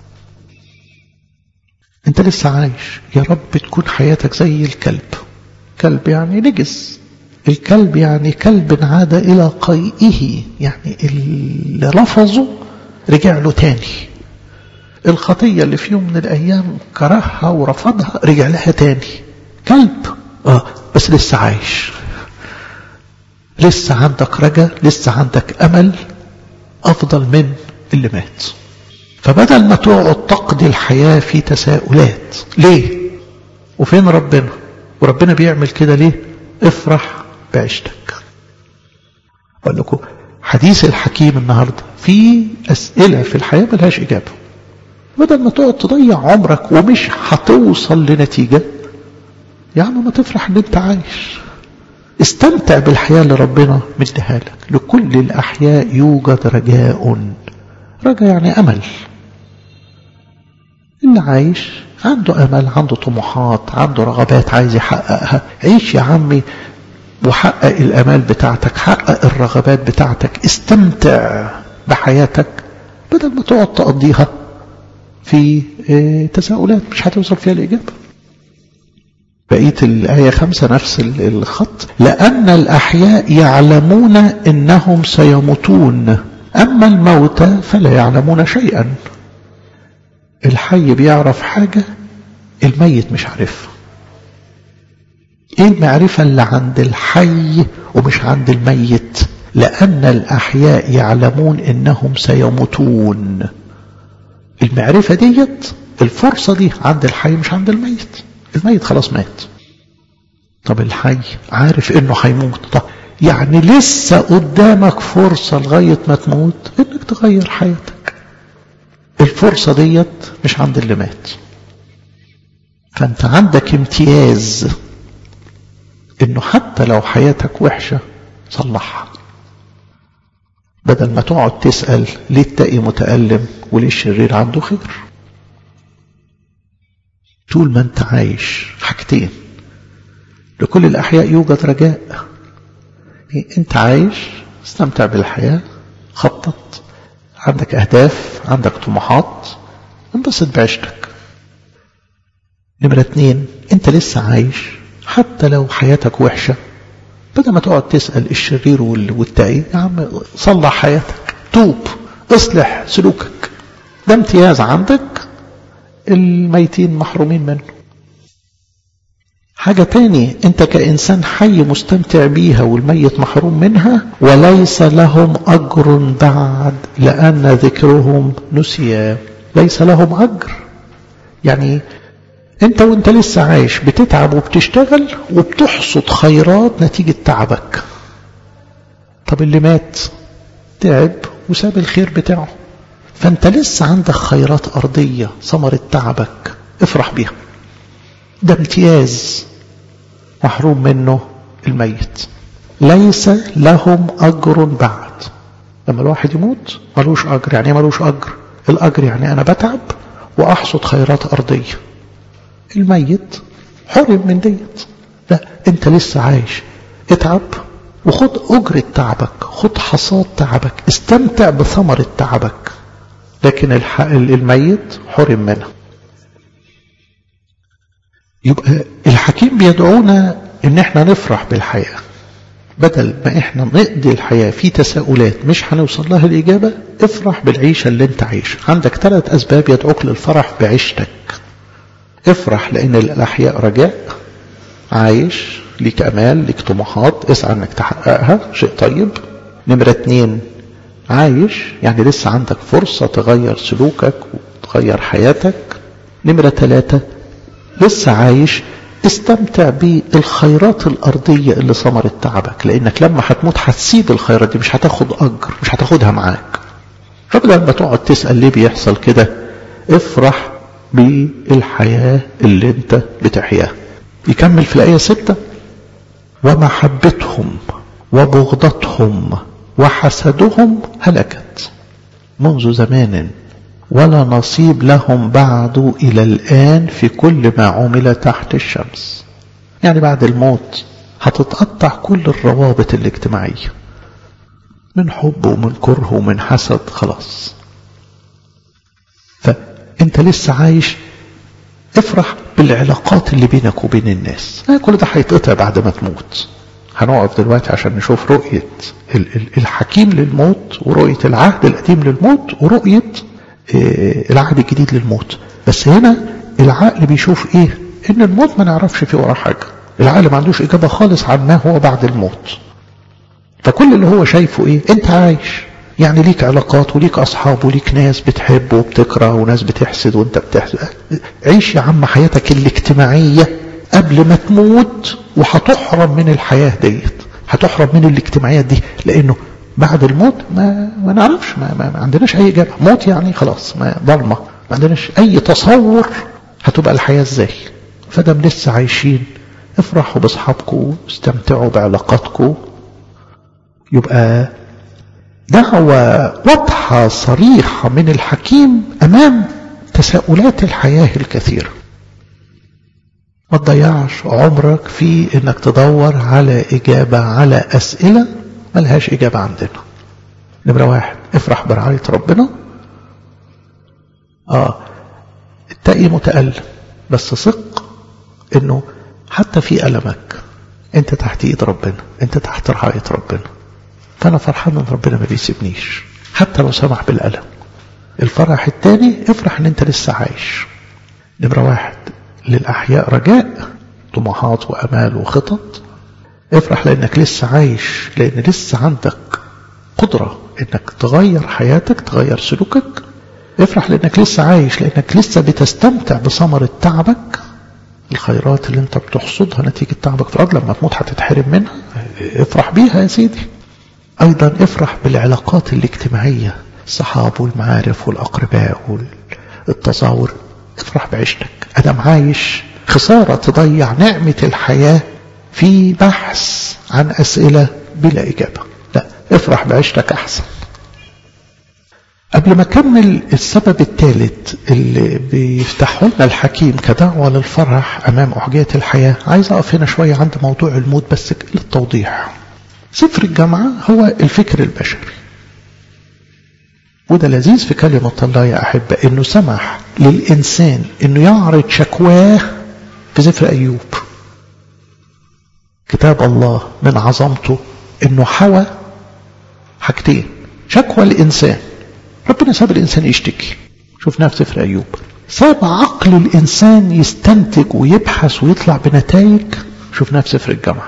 أنت لسه عايش يا رب تكون حياتك زي الكلب كلب يعني نجس الكلب يعني كلب عاد إلى قيئه يعني اللي لفظه رجع له تاني الخطية اللي في يوم من الأيام كرهها ورفضها رجع لها تاني كلب آه بس لسه عايش لسه عندك رجا لسه عندك أمل أفضل من اللي مات فبدل ما تقعد تقضي الحياة في تساؤلات ليه وفين ربنا وربنا بيعمل كده ليه افرح بعيشتك اقول لكم حديث الحكيم النهاردة في أسئلة في الحياة ملهاش إجابة بدل ما تقعد تضيع عمرك ومش هتوصل لنتيجة يا عم ما تفرح ان انت عايش استمتع بالحياة اللي ربنا مديها لك لكل الأحياء يوجد رجاء رجاء يعني أمل اللي عايش عنده أمل عنده طموحات عنده رغبات عايز يحققها عيش يا عمي وحقق الأمال بتاعتك حقق الرغبات بتاعتك استمتع بحياتك بدل ما تقعد تقضيها في تساؤلات مش هتوصل فيها الإجابة بقية الآية خمسة نفس الخط لأن الأحياء يعلمون إنهم سيموتون أما الموتى فلا يعلمون شيئا الحي بيعرف حاجة الميت مش عارفها ايه المعرفة اللي عند الحي ومش عند الميت لأن الأحياء يعلمون إنهم سيموتون المعرفة ديت الفرصة دي عند الحي مش عند الميت الميت خلاص مات طب الحي عارف انه هيموت طب يعني لسه قدامك فرصة لغاية ما تموت انك تغير حياتك الفرصة ديت مش عند اللي مات فانت عندك امتياز انه حتى لو حياتك وحشة صلحها بدل ما تقعد تسأل ليه التقي متألم وليه الشرير عنده خير طول ما انت عايش حاجتين لكل الأحياء يوجد رجاء انت عايش استمتع بالحياة خطط عندك أهداف عندك طموحات انبسط بعيشتك نمرة اتنين انت لسه عايش حتى لو حياتك وحشة بدل ما تقعد تسأل الشرير والتقي يا عم صلح حياتك توب اصلح سلوكك ده امتياز عندك الميتين محرومين منه حاجة تاني انت كإنسان حي مستمتع بيها والميت محروم منها وليس لهم أجر بعد لأن ذكرهم نسي ليس لهم أجر يعني انت وانت لسه عايش بتتعب وبتشتغل وبتحصد خيرات نتيجة تعبك طب اللي مات تعب وساب الخير بتاعه فانت لسه عندك خيرات أرضية ثمرة تعبك افرح بيها ده امتياز محروم منه الميت ليس لهم أجر بعد لما الواحد يموت ملوش أجر يعني ملوش أجر الأجر يعني أنا بتعب وأحصد خيرات أرضية الميت حرم من ديت لا انت لسه عايش اتعب وخد أجرة تعبك خد حصاد تعبك استمتع بثمرة تعبك لكن الميت حرم منها يبقى الحكيم بيدعونا ان احنا نفرح بالحياة بدل ما احنا نقضي الحياة في تساؤلات مش هنوصل لها الإجابة افرح بالعيشة اللي انت عايشها عندك ثلاث أسباب يدعوك للفرح بعيشتك افرح لأن الأحياء رجاء عايش ليك أمال ليك طموحات اسعى انك تحققها شيء طيب نمرة اتنين عايش يعني لسه عندك فرصة تغير سلوكك وتغير حياتك نمرة ثلاثة لسه عايش استمتع بالخيرات الأرضية اللي ثمرت تعبك لأنك لما هتموت هتسيب الخيرات دي مش هتاخد أجر مش هتاخدها معاك فبدل ما تقعد تسأل ليه بيحصل كده افرح بالحياة اللي انت بتحياها يكمل في الآية ستة ومحبتهم وبغضتهم وحسدهم هلكت منذ زمان ولا نصيب لهم بعد إلى الآن في كل ما عمل تحت الشمس يعني بعد الموت هتتقطع كل الروابط الاجتماعية من حب ومن كره ومن حسد خلاص فانت لسه عايش افرح بالعلاقات اللي بينك وبين الناس كل ده هيتقطع بعد ما تموت هنقف دلوقتي عشان نشوف رؤية الحكيم للموت ورؤية العهد القديم للموت ورؤية العهد الجديد للموت بس هنا العقل بيشوف ايه ان الموت ما نعرفش فيه وراه حاجة العقل ما عندوش اجابة خالص عن ما هو بعد الموت فكل اللي هو شايفه ايه انت عايش يعني ليك علاقات وليك أصحاب وليك ناس بتحب وبتكره وناس بتحسد وانت بتحسد عيش يا عم حياتك الاجتماعية قبل ما تموت وهتحرم من الحياة ديت هتحرم من الاجتماعيات دي لأنه بعد الموت ما, ما نعرفش ما, ما, ما عندناش أي إجابة موت يعني خلاص ما ضلمة ما عندناش أي تصور هتبقى الحياة ازاي فدام لسه عايشين افرحوا باصحابكم استمتعوا بعلاقاتكم يبقى دعوة واضحة صريحة من الحكيم أمام تساؤلات الحياة الكثيرة ما تضيعش عمرك في انك تدور على إجابة على أسئلة ملهاش إجابة عندنا نمرة واحد افرح برعاية ربنا آه التقي متألم بس ثق انه حتى في ألمك انت تحت ايد ربنا انت تحت رعاية ربنا فانا فرحان ان ربنا ما بيسيبنيش حتى لو سمح بالألم الفرح الثاني افرح ان انت لسه عايش نمرة واحد للأحياء رجاء طموحات وأمال وخطط افرح لأنك لسه عايش لأن لسه عندك قدرة انك تغير حياتك تغير سلوكك افرح لانك لسه عايش لانك لسه بتستمتع بثمرة تعبك الخيرات اللي انت بتحصدها نتيجة تعبك في الارض لما تموت هتتحرم منها افرح بيها يا سيدي ايضا افرح بالعلاقات الاجتماعية الصحاب والمعارف والاقرباء والتصاور افرح بعيشتك ادم عايش خسارة تضيع نعمة الحياة في بحث عن اسئلة بلا اجابة لا افرح بعيشتك احسن قبل ما اكمل السبب الثالث اللي بيفتحه لنا الحكيم كدعوة للفرح امام احجية الحياة عايز اقف هنا شوية عند موضوع الموت بس للتوضيح سفر الجامعة هو الفكر البشري وده لذيذ في كلمة الله يا أحبة إنه سمح للإنسان إنه يعرض شكواه في سفر أيوب كتاب الله من عظمته إنه حوى حاجتين شكوى الإنسان ربنا ساب الإنسان يشتكي شفناها في سفر أيوب ساب عقل الإنسان يستنتج ويبحث ويطلع بنتائج شفناها في سفر الجامعة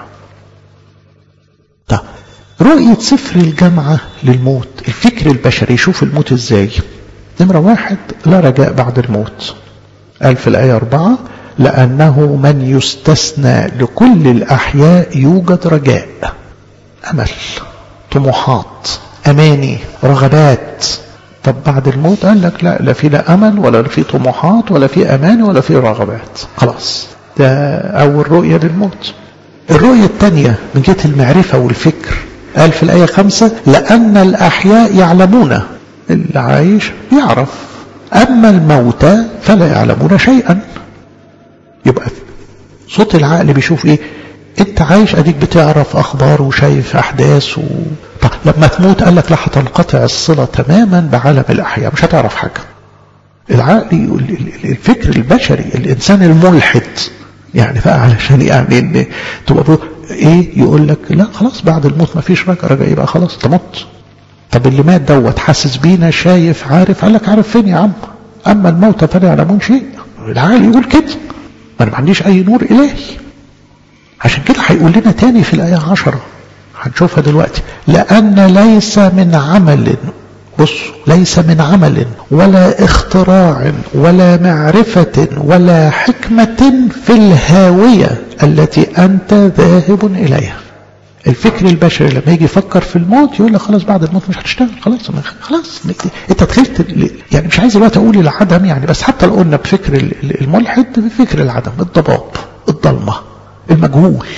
طب رؤية سفر الجامعة للموت الفكر البشري يشوف الموت ازاي نمرة واحد لا رجاء بعد الموت قال في الآية أربعة لأنه من يستثنى لكل الأحياء يوجد رجاء أمل طموحات أماني رغبات طب بعد الموت قال لك لا لا في لا أمل ولا في طموحات ولا في أمان ولا في رغبات خلاص ده أول رؤية للموت الرؤية الثانية من جهة المعرفة والفكر قال في الآية خمسة لأن الأحياء يعلمون اللي عايش يعرف أما الموتى فلا يعلمون شيئا يبقى صوت العقل بيشوف ايه انت عايش اديك بتعرف اخبار وشايف احداث و... طب لما تموت قال لك لا هتنقطع الصله تماما بعالم الاحياء مش هتعرف حاجه العقل الفكر البشري الانسان الملحد يعني بقى علشان يعني ان تبقى ايه يقول لك لا خلاص بعد الموت ما فيش رجع رجع يبقى خلاص انت مت طب اللي مات دوت حاسس بينا شايف عارف قال لك عارف فين يا عم اما الموتى فلا يعلمون شيء العقل يقول كده ما انا ما عنديش اي نور الهي عشان كده هيقول لنا تاني في الايه عشرة هنشوفها دلوقتي لان ليس من عمل بص ليس من عمل ولا اختراع ولا معرفة ولا حكمة في الهاوية التي أنت ذاهب إليها الفكر البشري لما يجي يفكر في الموت يقول لك خلاص بعد الموت مش هتشتغل خلاص خلاص انت دخلت يعني مش عايز الوقت اقول العدم يعني بس حتى لو قلنا بفكر الملحد بفكر العدم الضباب الضلمه المجهول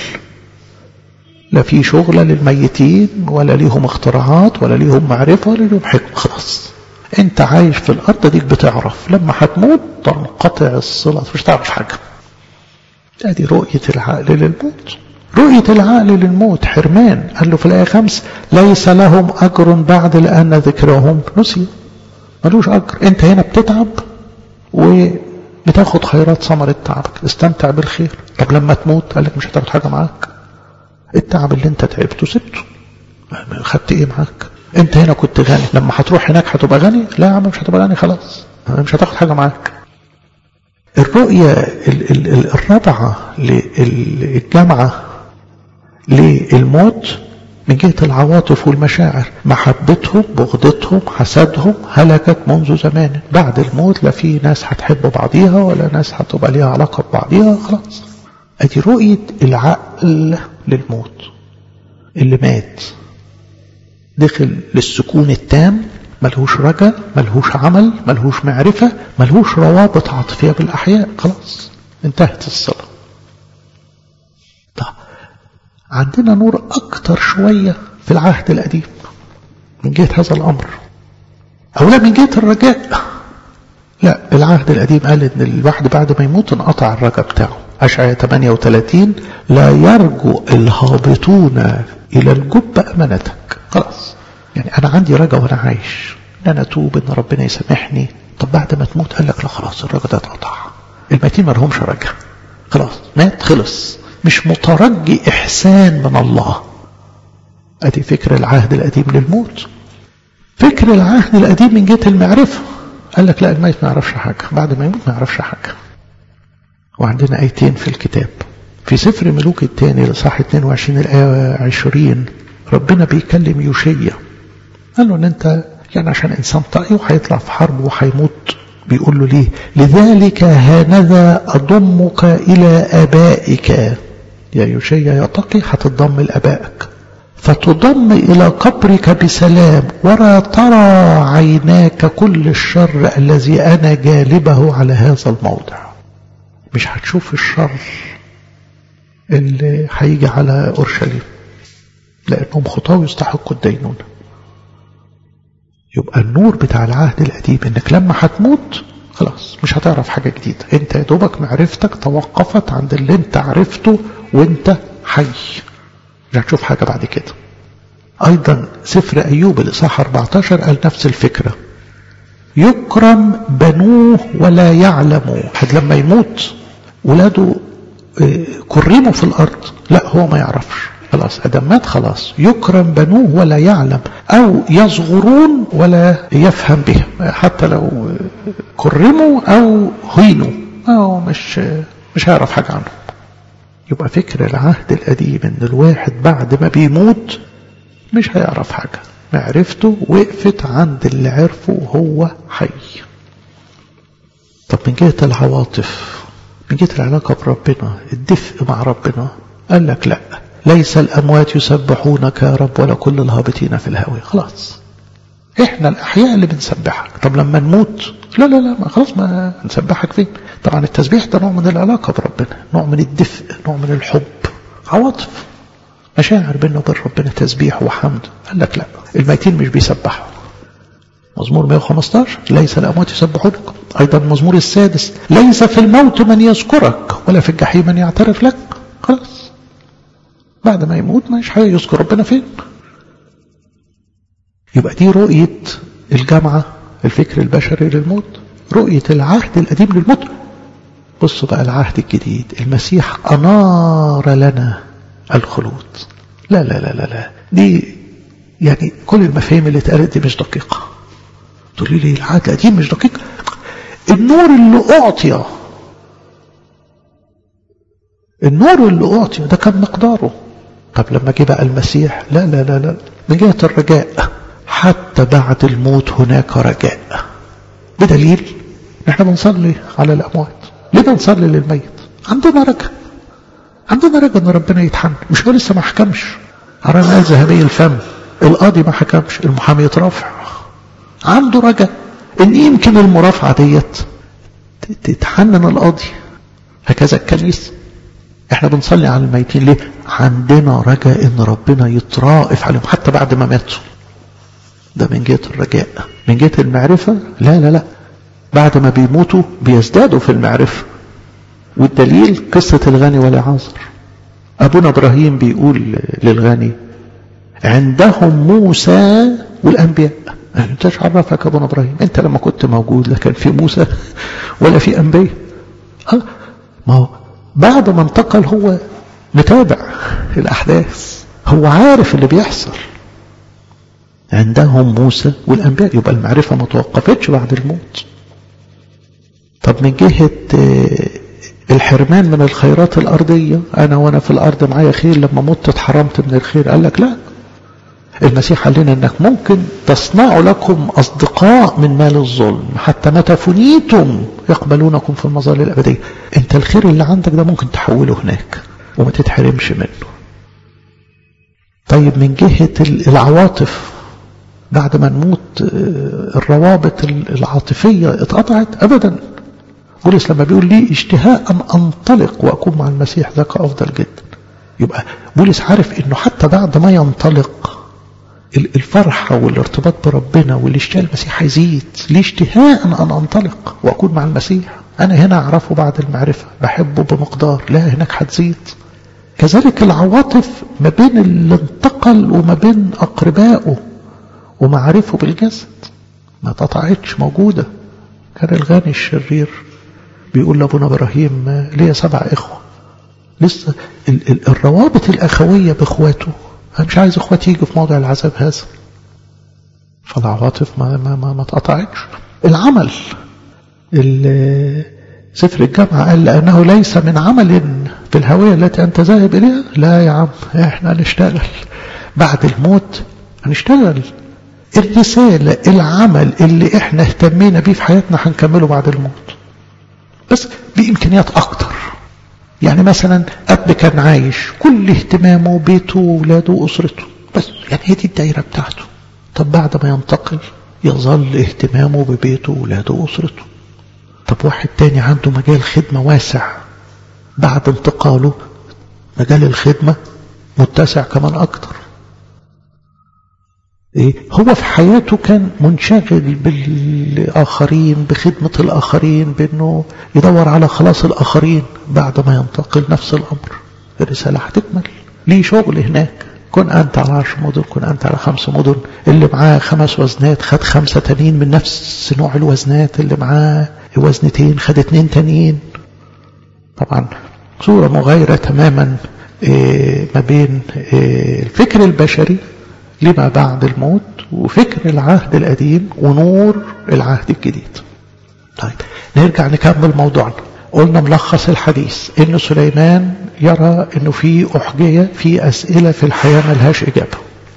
لا في شغلة للميتين ولا ليهم اختراعات ولا ليهم معرفة ولا ليهم حكمة خلاص انت عايش في الارض ديك بتعرف لما هتموت تنقطع الصلة مش تعرف حاجة ادي رؤية العقل للموت رؤية العقل للموت حرمان قال له في الآية خمس ليس لهم أجر بعد لأن ذكرهم نسي ملوش أجر أنت هنا بتتعب وبتاخد خيرات ثمرة تعبك استمتع بالخير طب لما تموت قال لك مش هتاخد حاجة معاك التعب اللي انت تعبته سبته خدت ايه معاك انت هنا كنت غني لما هتروح هناك هتبقى غني لا يا عم مش هتبقى غني خلاص مش هتاخد حاجة معاك الرؤية الرابعة للجامعة للموت من جهة العواطف والمشاعر محبتهم بغضتهم حسدهم هلكت منذ زمان بعد الموت لا في ناس هتحب بعضيها ولا ناس هتبقى ليها علاقة ببعضيها خلاص ادي رؤية العقل للموت اللي مات دخل للسكون التام ملهوش رجا ملهوش عمل ملهوش معرفة ملهوش روابط عاطفية بالأحياء خلاص انتهت الصلاة طب عندنا نور أكتر شوية في العهد القديم من جهة هذا الأمر أو لا من جهة الرجاء لا العهد القديم قال إن الواحد بعد ما يموت انقطع الرجاء بتاعه أشعية 38 لا يرجو الهابطون إلى الجب أمانتك خلاص يعني أنا عندي رجاء وأنا عايش إن أنا أتوب إن ربنا يسامحني طب بعد ما تموت قال لك لا خلاص الرجاء ده اتقطع الميتين ما لهمش رجاء خلاص مات خلص مش مترجي إحسان من الله أدي فكر العهد القديم للموت فكر العهد القديم من جهة المعرفة قال لك لا الميت ما يعرفش حاجة بعد ما يموت ما يعرفش حاجة وعندنا آيتين في الكتاب في سفر ملوك الثاني لصح 22 الآية 20 ربنا بيكلم يوشيا قال له ان انت يعني عشان انسان طائي وهيطلع في حرب وهيموت بيقول له ليه لذلك هانذا اضمك الى ابائك يا يوشيا يا تقي هتضم لابائك فتضم الى قبرك بسلام ولا ترى عيناك كل الشر الذي انا جالبه على هذا الموضع مش هتشوف الشر اللي هيجي على اورشليم لأنهم خطاة يستحقوا الدينونة يبقى النور بتاع العهد القديم انك لما هتموت خلاص مش هتعرف حاجة جديدة انت يا دوبك معرفتك توقفت عند اللي انت عرفته وانت حي مش هتشوف حاجة بعد كده ايضا سفر ايوب الاصحاح 14 قال نفس الفكرة يكرم بنوه ولا يعلموا حد لما يموت ولاده كرموا في الارض لا هو ما يعرفش خلاص ادم مات خلاص يكرم بنوه ولا يعلم او يصغرون ولا يفهم بهم حتى لو كرموا او هينوا او مش مش هيعرف حاجه عنهم يبقى فكر العهد القديم ان الواحد بعد ما بيموت مش هيعرف حاجه معرفته وقفت عند اللي عرفه وهو حي طب من جهه العواطف من جهه العلاقه بربنا الدفء مع ربنا قال لك لا ليس الأموات يسبحونك يا رب ولا كل الهابطين في الهاوية خلاص احنا الأحياء اللي بنسبحك طب لما نموت لا لا لا ما خلاص ما نسبحك فين طبعا التسبيح ده نوع من العلاقة بربنا نوع من الدفء نوع من الحب عواطف مشاعر بينه وبين ربنا تسبيح وحمد قال لك لا الميتين مش بيسبحوا مزمور 115 ليس الأموات يسبحونك أيضا المزمور السادس ليس في الموت من يذكرك ولا في الجحيم من يعترف لك خلاص بعد ما يموت مش هيذكر ربنا فين يبقى دي رؤية الجامعة الفكر البشري للموت رؤية العهد القديم للموت بصوا بقى العهد الجديد المسيح أنار لنا الخلود لا لا لا لا لا دي يعني كل المفاهيم اللي اتقالت دي مش دقيقة تقولي لي العهد القديم مش دقيق النور اللي أعطي النور اللي أعطي ده كان مقداره طب لما جه بقى المسيح لا لا لا لا من جهة الرجاء حتى بعد الموت هناك رجاء بدليل احنا بنصلي على الأموات ليه بنصلي للميت عندنا رجاء عندنا رجاء ان ربنا يتحمل مش هو لسه ما حكمش على قال ذهبي الفم القاضي ما حكمش المحامي يترافع عنده رجاء ان يمكن المرافعة ديت تتحنن القاضي هكذا الكنيسه احنا بنصلي على الميتين ليه عندنا رجاء ان ربنا يترائف عليهم حتى بعد ما ماتوا ده من جهة الرجاء من جهة المعرفة لا لا لا بعد ما بيموتوا بيزدادوا في المعرفة والدليل قصة الغني والعازر أبونا إبراهيم بيقول للغني عندهم موسى والأنبياء انت ايش عرفك ابونا ابراهيم انت لما كنت موجود لا كان في موسى ولا في انبياء اه ما هو بعد ما انتقل هو متابع الأحداث هو عارف اللي بيحصل عندهم موسى والأنبياء يبقى المعرفة ما توقفتش بعد الموت طب من جهة الحرمان من الخيرات الأرضية أنا وأنا في الأرض معايا خير لما مت اتحرمت من الخير قال لك لا المسيح قال لنا انك ممكن تصنعوا لكم اصدقاء من مال الظلم حتى متى فنيتم يقبلونكم في المظال الابديه انت الخير اللي عندك ده ممكن تحوله هناك وما تتحرمش منه طيب من جهه العواطف بعد ما نموت الروابط العاطفيه اتقطعت ابدا بولس لما بيقول لي اشتهاء ان انطلق واكون مع المسيح ذاك افضل جدا يبقى بولس عارف انه حتى بعد ما ينطلق الفرحة والارتباط بربنا والاشتهاء المسيح هيزيد ليه اشتهاء أن أنطلق وأكون مع المسيح أنا هنا أعرفه بعد المعرفة بحبه بمقدار لا هناك هتزيد كذلك العواطف ما بين اللي انتقل وما بين أقربائه ومعارفه بالجسد ما قطعتش موجودة كان الغني الشرير بيقول لأبونا إبراهيم ليا سبع إخوة لسه ال ال الروابط الأخوية بإخواته أنا مش عايز إخواتي يجوا في موضع العذاب هذا فالعواطف ما ما ما, ما اتقطعتش العمل سفر الجامعة قال لأنه ليس من عمل في الهوية التي أنت ذاهب إليها لا يا عم إحنا هنشتغل بعد الموت هنشتغل الرسالة العمل اللي إحنا اهتمينا بيه في حياتنا هنكمله بعد الموت بس بإمكانيات أكتر يعني مثلا أب كان عايش كل اهتمامه بيته وولاده وأسرته بس يعني هي دي الدايرة بتاعته طب بعد ما ينتقل يظل اهتمامه ببيته وولاده وأسرته طب واحد تاني عنده مجال خدمة واسع بعد انتقاله مجال الخدمة متسع كمان أكتر إيه؟ هو في حياته كان منشغل بالآخرين بخدمة الآخرين بأنه يدور على خلاص الآخرين بعد ما ينتقل نفس الأمر الرسالة هتكمل ليه شغل هناك كن أنت على عشر مدن كن أنت على خمس مدن اللي معاه خمس وزنات خد خمسة تانيين من نفس نوع الوزنات اللي معاه وزنتين خد اتنين تانيين طبعا صورة مغايرة تماما إيه ما بين إيه الفكر البشري لما بعد الموت وفكر العهد القديم ونور العهد الجديد طيب نرجع نكمل موضوعنا قلنا ملخص الحديث ان سليمان يرى انه في احجية في اسئلة في الحياة ملهاش اجابة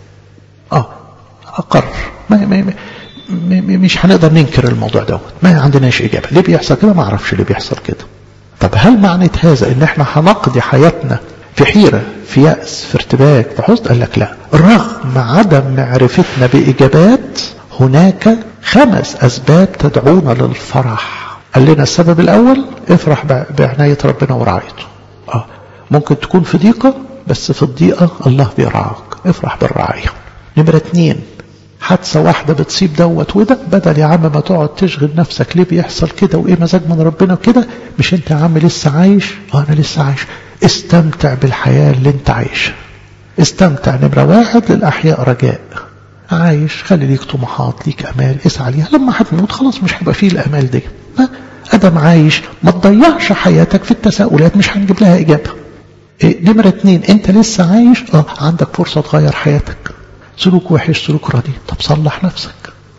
اه اقر ما ما ما مش هنقدر ننكر الموضوع دوت ما عندناش اجابة ليه بيحصل كده ما اعرفش ليه بيحصل كده طب هل معنى هذا ان احنا هنقضي حياتنا في حيرة في يأس في ارتباك في حزن قال لك لا رغم عدم معرفتنا بإجابات هناك خمس أسباب تدعونا للفرح قال لنا السبب الأول افرح بعناية ربنا ورعايته آه. ممكن تكون في ضيقة بس في الضيقة الله بيرعاك افرح بالرعاية نمرة اتنين حادثة واحدة بتصيب دوت وده بدل يا عم ما تقعد تشغل نفسك ليه بيحصل كده وايه مزاج من ربنا وكده مش انت يا عم لسه عايش اه انا لسه عايش استمتع بالحياة اللي انت عايشها استمتع نمرة واحد للأحياء رجاء عايش خلي ليك طموحات ليك أمال اسعى ليها لما هتموت خلاص مش هيبقى فيه الأمال دي أدم عايش ما تضيعش حياتك في التساؤلات مش هنجيب لها إجابة إيه نمرة اتنين انت لسه عايش اه عندك فرصة تغير حياتك سلوك وحش سلوك رديء طب صلح نفسك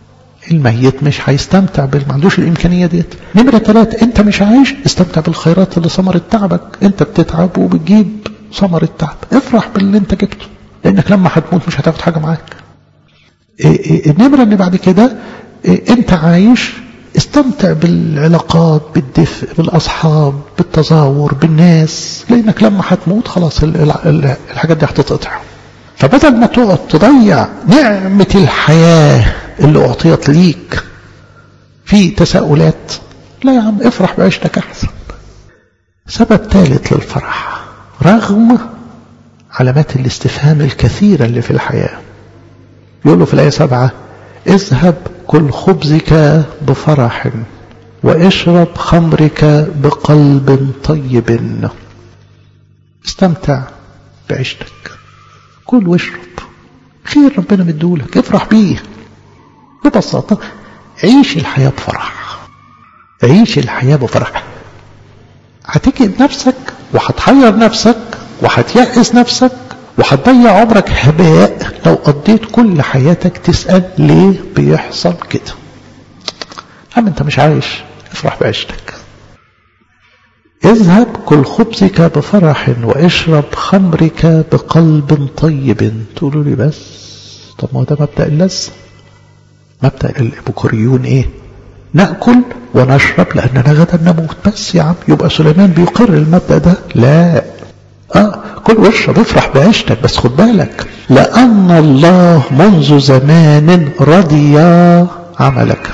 الميت مش هيستمتع بال ما عندوش الامكانيه ديت نمره ثلاثة انت مش عايش استمتع بالخيرات اللي ثمرت تعبك انت بتتعب وبتجيب ثمر التعب افرح باللي انت جبته لانك لما هتموت مش هتاخد حاجه معاك إيه إيه النمره اللي بعد كده إيه انت عايش استمتع بالعلاقات بالدفء بالاصحاب بالتزاور بالناس لانك لما هتموت خلاص الحاجات دي هتتقطع فبدل ما تقعد تضيع نعمه الحياه اللي أعطيت ليك في تساؤلات لا يا عم افرح بعيشتك أحسن سبب ثالث للفرح رغم علامات الاستفهام الكثيرة اللي في الحياة يقول له في الآية سبعة اذهب كل خبزك بفرح واشرب خمرك بقلب طيب استمتع بعيشتك كل واشرب خير ربنا مدولك افرح بيه ببساطة عيش الحياة بفرح عيش الحياة بفرح هتجد نفسك وهتحير نفسك وهتيأس نفسك وهتضيع عمرك هباء لو قضيت كل حياتك تسأل ليه بيحصل كده أما أنت مش عايش افرح بعيشتك اذهب كل خبزك بفرح واشرب خمرك بقلب طيب تقولوا لي بس طب ما هو ده مبدأ اللذة مبدأ البكوريون ايه نأكل ونشرب لأننا غدا نموت بس يا عم يبقى سليمان بيقر المبدأ ده لا اه كل واشرب افرح بعيشتك بس خد بالك لأن الله منذ زمان رضي عملك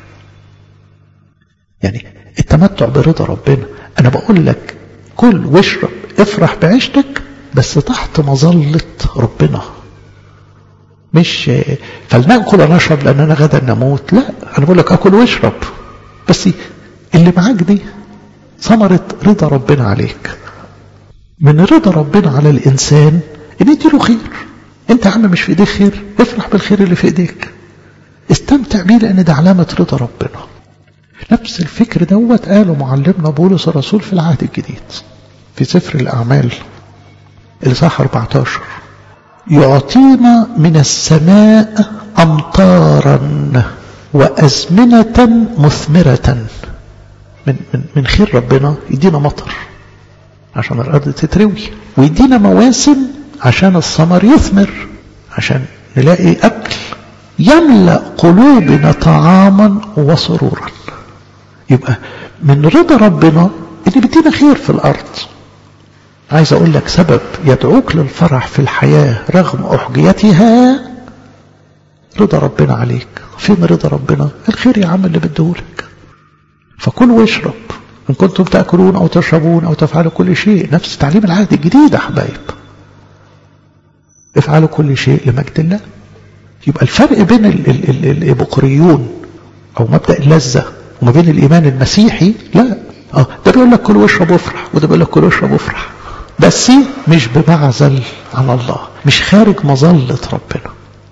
يعني التمتع برضا ربنا انا بقول لك كل واشرب افرح بعيشتك بس تحت مظلة ربنا مش فلنأكل ونشرب لأننا غدا نموت لا أنا بقول لك أكل واشرب بس اللي معاك دي ثمرة رضا ربنا عليك من رضا ربنا على الإنسان إن يديله خير أنت يا عم مش في إيديك خير افرح بالخير اللي في إيديك استمتع بيه لأن ده علامة رضا ربنا نفس الفكر دوت قاله معلمنا بولس الرسول في العهد الجديد في سفر الأعمال الإصحاح 14 يعطينا من السماء أمطارا وأزمنة مثمرة من, من, من خير ربنا يدينا مطر عشان الأرض تتروي ويدينا مواسم عشان الثمر يثمر عشان نلاقي أكل يملأ قلوبنا طعاما وسرورا يبقى من رضا ربنا اللي بيدينا خير في الأرض عايز أقول لك سبب يدعوك للفرح في الحياة رغم أحجيتها رضا ربنا عليك فين رضا ربنا الخير يا عم اللي بديهولك فكل واشرب إن كنتم تأكلون أو تشربون أو تفعلوا كل شيء نفس تعليم العهد الجديد يا حبايب افعلوا كل شيء لمجد الله يبقى الفرق بين البقريون أو مبدأ اللذة وما بين الإيمان المسيحي لا اه ده بيقول لك كل واشرب وافرح وده بيقول لك كل واشرب وافرح بس مش بمعزل عن الله مش خارج مظلة ربنا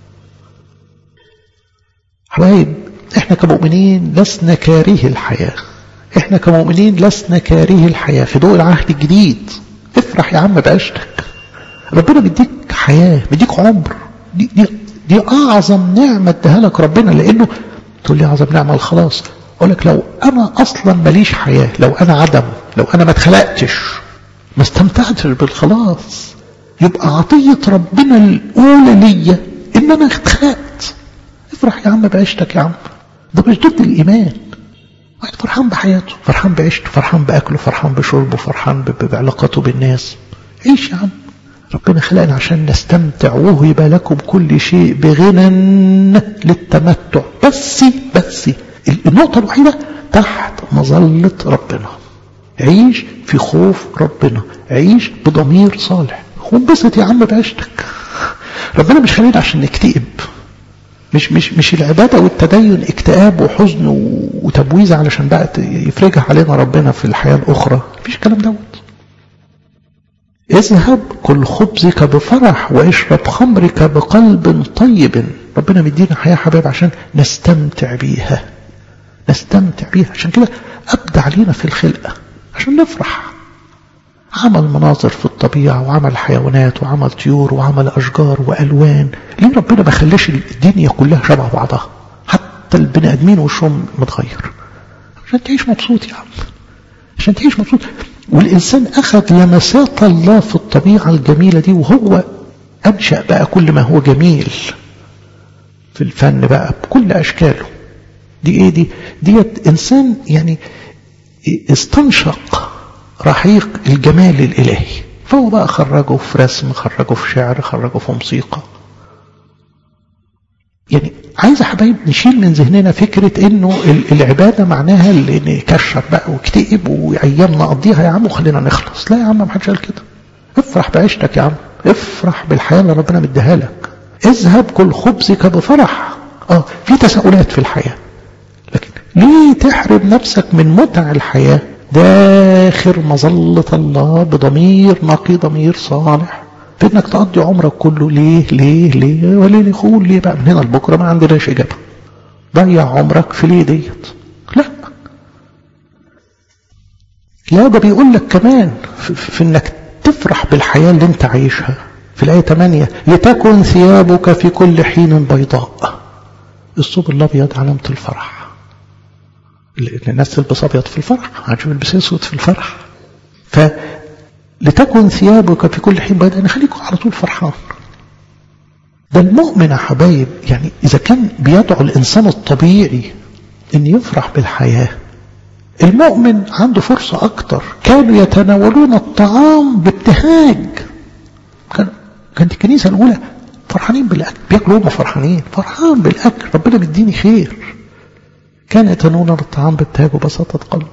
حبايب احنا كمؤمنين لسنا كاريه الحياة احنا كمؤمنين لسنا كاريه الحياة في ضوء العهد الجديد افرح يا عم بعيشتك ربنا بيديك حياة بيديك عمر دي, دي, دي اعظم نعمة اداها لك ربنا لانه تقول لي اعظم نعمة الخلاص اقول لك لو انا اصلا ماليش حياة لو انا عدم لو انا ما اتخلقتش ما استمتعتش بالخلاص يبقى عطية ربنا الاولى ليا ان انا اتخلقت افرح يا عم بعيشتك يا عم ده مش ضد الايمان واحد فرحان بحياته فرحان بعيشته فرحان باكله فرحان بشربه فرحان بعلاقاته بالناس عيش يا عم ربنا خلقنا عشان نستمتع وهب لكم كل شيء بغنى للتمتع بس بس النقطة الوحيدة تحت مظلة ربنا عيش في خوف ربنا عيش بضمير صالح وانبسط يا عم بعيشتك ربنا مش خلينا عشان نكتئب مش مش مش العبادة والتدين اكتئاب وحزن وتبويز علشان بقى يفرجها علينا ربنا في الحياة الأخرى مفيش الكلام دوت اذهب كل خبزك بفرح واشرب خمرك بقلب طيب ربنا مدينا حياة حبايب عشان نستمتع بيها نستمتع بيها عشان كده أبدع لينا في الخلقة عشان نفرح عمل مناظر في الطبيعة وعمل حيوانات وعمل طيور وعمل أشجار وألوان ليه ربنا ما خلاش الدنيا كلها شبه بعضها حتى البني آدمين وشهم متغير عشان تعيش مبسوط يا عم عشان تعيش مبسوط والإنسان أخذ لمسات الله في الطبيعة الجميلة دي وهو أنشأ بقى كل ما هو جميل في الفن بقى بكل أشكاله دي إيه دي ديت إنسان يعني استنشق رحيق الجمال الإلهي فهو بقى خرجه في رسم خرجه في شعر خرجه في موسيقى يعني عايز يا حبايب نشيل من ذهننا فكرة انه العبادة معناها اللي نكشر بقى واكتئب وايام نقضيها يا عم وخلينا نخلص لا يا عم ما حدش قال كده افرح بعيشتك يا عم افرح بالحياة اللي ربنا مديها لك اذهب كل خبزك بفرح اه في تساؤلات في الحياة لكن ليه تحرم نفسك من متع الحياة داخل مظلة الله بضمير نقي ضمير صالح في انك تقضي عمرك كله ليه ليه ليه وليه يقول ليه بقى من هنا لبكره ما عندناش اجابه ضيع عمرك في ليه ديت لا لا ده بيقول لك كمان في, في انك تفرح بالحياه اللي انت عايشها في الايه 8 لتكن ثيابك في كل حين بيضاء الصوب الابيض علامه الفرح الناس تلبس ابيض في الفرح هنشوف يلبس اسود في الفرح ف لتكن ثيابك في كل حين بيضاء يعني خليك على طول فرحان ده المؤمن يا حبايب يعني إذا كان بيدعو الإنسان الطبيعي أن يفرح بالحياة المؤمن عنده فرصة أكتر كانوا يتناولون الطعام بابتهاج كان كانت الكنيسة الأولى فرحانين بالأكل بياكلوا هم فرحانين فرحان بالأكل ربنا بيديني خير كان يتناولون الطعام بابتهاج وبساطة قلب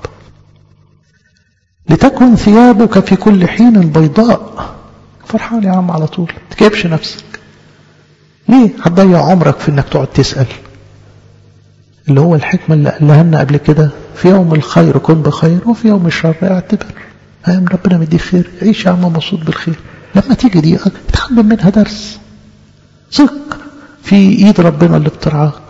لتكن ثيابك في كل حين بيضاء فرحان يا عم على طول تكيبش نفسك ليه هتضيع عمرك في انك تقعد تسأل اللي هو الحكمة اللي قالها لنا قبل كده في يوم الخير كن بخير وفي يوم الشر اعتبر فاهم ربنا مديك خير عيش يا عم مبسوط بالخير لما تيجي دي اتعلم منها درس ثق في ايد ربنا اللي بترعاك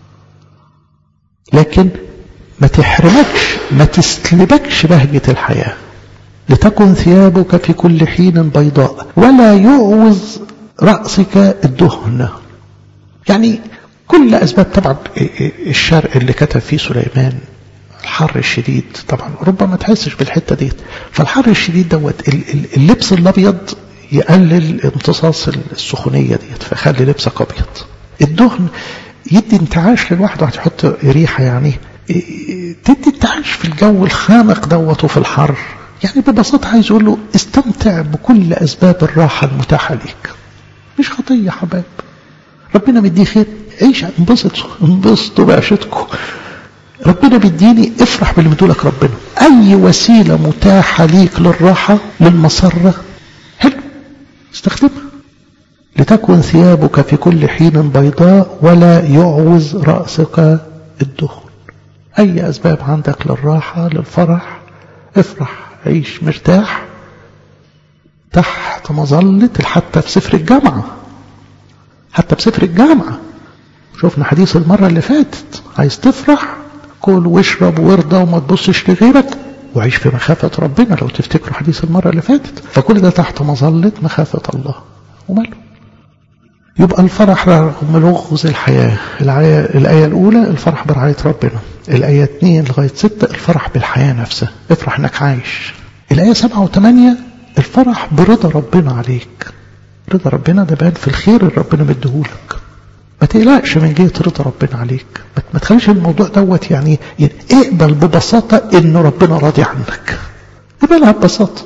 لكن ما تحرمكش ما تسلبكش بهجة الحياة لتكن ثيابك في كل حين بيضاء ولا يعوز رأسك الدهن يعني كل أسباب طبعا الشرق اللي كتب فيه سليمان الحر الشديد طبعا ربما تحسش بالحتة ديت فالحر الشديد دوت اللبس الأبيض يقلل امتصاص السخونية ديت فيخلي لبسك أبيض الدهن يدي انتعاش للواحد واحد يحط ريحة يعني تدي انتعاش في الجو الخانق دوت وفي الحر يعني ببساطة عايز يقول له استمتع بكل أسباب الراحة المتاحة ليك مش خطية يا حبايب ربنا مديه خير عيش انبسطوا انبسطوا بعشتكم ربنا بيديني افرح باللي مدولك ربنا اي وسيلة متاحة ليك للراحة للمسرة حلو استخدمها لتكن ثيابك في كل حين بيضاء ولا يعوز رأسك الدهن اي اسباب عندك للراحة للفرح افرح عيش مرتاح تحت مظلة حتى في سفر الجامعة حتى في سفر الجامعة شفنا حديث المرة اللي فاتت عايز تفرح كل واشرب وارضى وما تبصش لغيرك وعيش في مخافة ربنا لو تفتكروا حديث المرة اللي فاتت فكل ده تحت مظلة مخافة الله وماله يبقى الفرح رغم لغز الحياة الآية, الآية الأولى الفرح برعاية ربنا الآية 2 لغاية 6 الفرح بالحياة نفسها افرح انك عايش الآية 7 و8 الفرح برضا ربنا عليك رضا ربنا ده بان في الخير اللي ربنا مديهولك ما تقلقش من جهة رضا ربنا عليك ما تخليش الموضوع دوت يعني, يعني اقبل ببساطة انه ربنا راضي عنك اقبلها ببساطة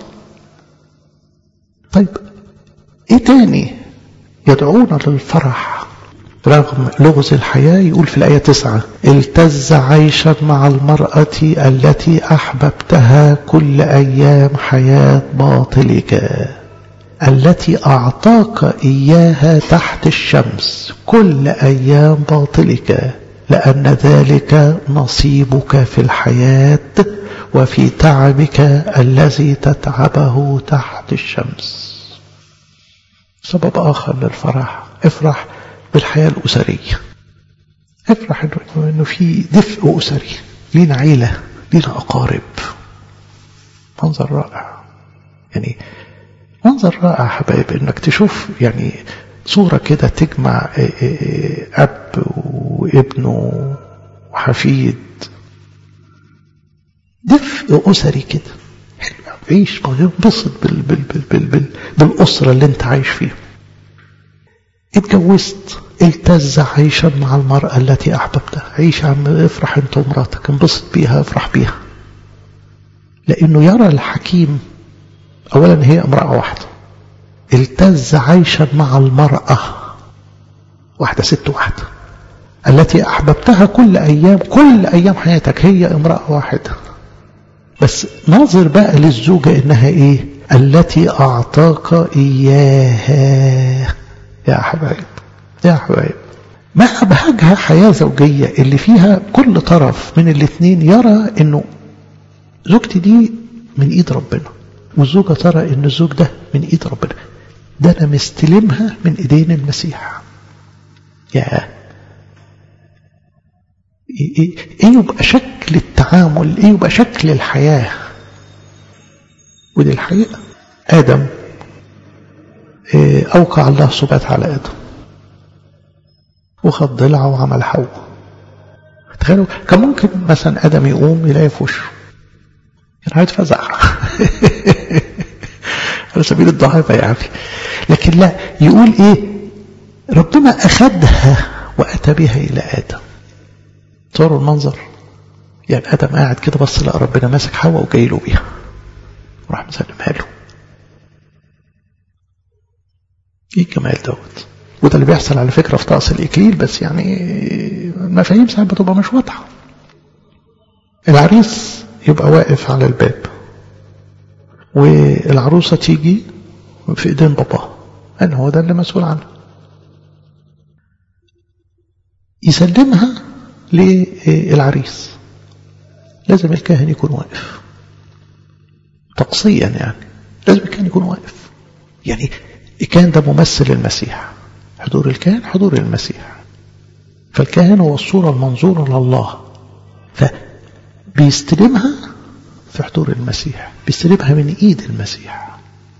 طيب ايه تاني يدعونا للفرح رغم لغز الحياة يقول في الآية تسعة التز عيشا مع المرأة التي أحببتها كل أيام حياة باطلك التي أعطاك إياها تحت الشمس كل أيام باطلك لأن ذلك نصيبك في الحياة وفي تعبك الذي تتعبه تحت الشمس سبب آخر للفرح افرح بالحياة الأسرية افرح انه في دفء أسري لينا عيلة لينا أقارب منظر رائع يعني منظر رائع حبايب انك تشوف يعني صورة كده تجمع أب وابنه وحفيد دفء أسري كده حلو عيش انبسط بال بال بال بال بال بالأسرة اللي انت عايش فيها اتجوزت التز عيشا مع المرأة التي أحببتها عيش يا عم افرح انت ومراتك انبسط بيها افرح بيها لأنه يرى الحكيم أولا هي امرأة واحدة التز عيشا مع المرأة واحدة ست واحدة التي أحببتها كل أيام كل أيام حياتك هي امرأة واحدة بس ناظر بقى للزوجة إنها إيه التي أعطاك إياها يا حبايب يا حبايب ما أبهجها حياة زوجية اللي فيها كل طرف من الاثنين يرى إنه زوجتي دي من إيد ربنا والزوجة ترى إن الزوج ده من إيد ربنا ده أنا مستلمها من إيدين المسيح يا إيه, إيه يبقى شكل التعامل إيه يبقى شكل الحياة ودي الحقيقة آدم إيه أوقع الله سبات على آدم وخد ضلعه وعمل حواء تخيلوا كان ممكن مثلا آدم يقوم يلاقي في وشه كان هيتفزع على سبيل الضعافة يعني لكن لا يقول ايه ربنا أخذها وأتى بها إلى آدم تصوروا المنظر يعني آدم قاعد كده بص لقى ربنا ماسك حواء وجاي له بيها راح مسلمها له ايه الجمال دوت وده اللي بيحصل على فكرة في طقس الإكليل بس يعني المفاهيم ساعات بتبقى مش واضحة العريس يبقى واقف على الباب والعروسة تيجي في ايدين باباه أن هو ده اللي مسؤول عنه يسلمها للعريس لازم الكاهن يكون واقف طقسيا يعني لازم الكاهن يكون واقف يعني الكاهن ده ممثل المسيح حضور الكاهن حضور المسيح فالكاهن هو الصورة المنظورة لله فبيستلمها في حضور المسيح بيستلمها من ايد المسيح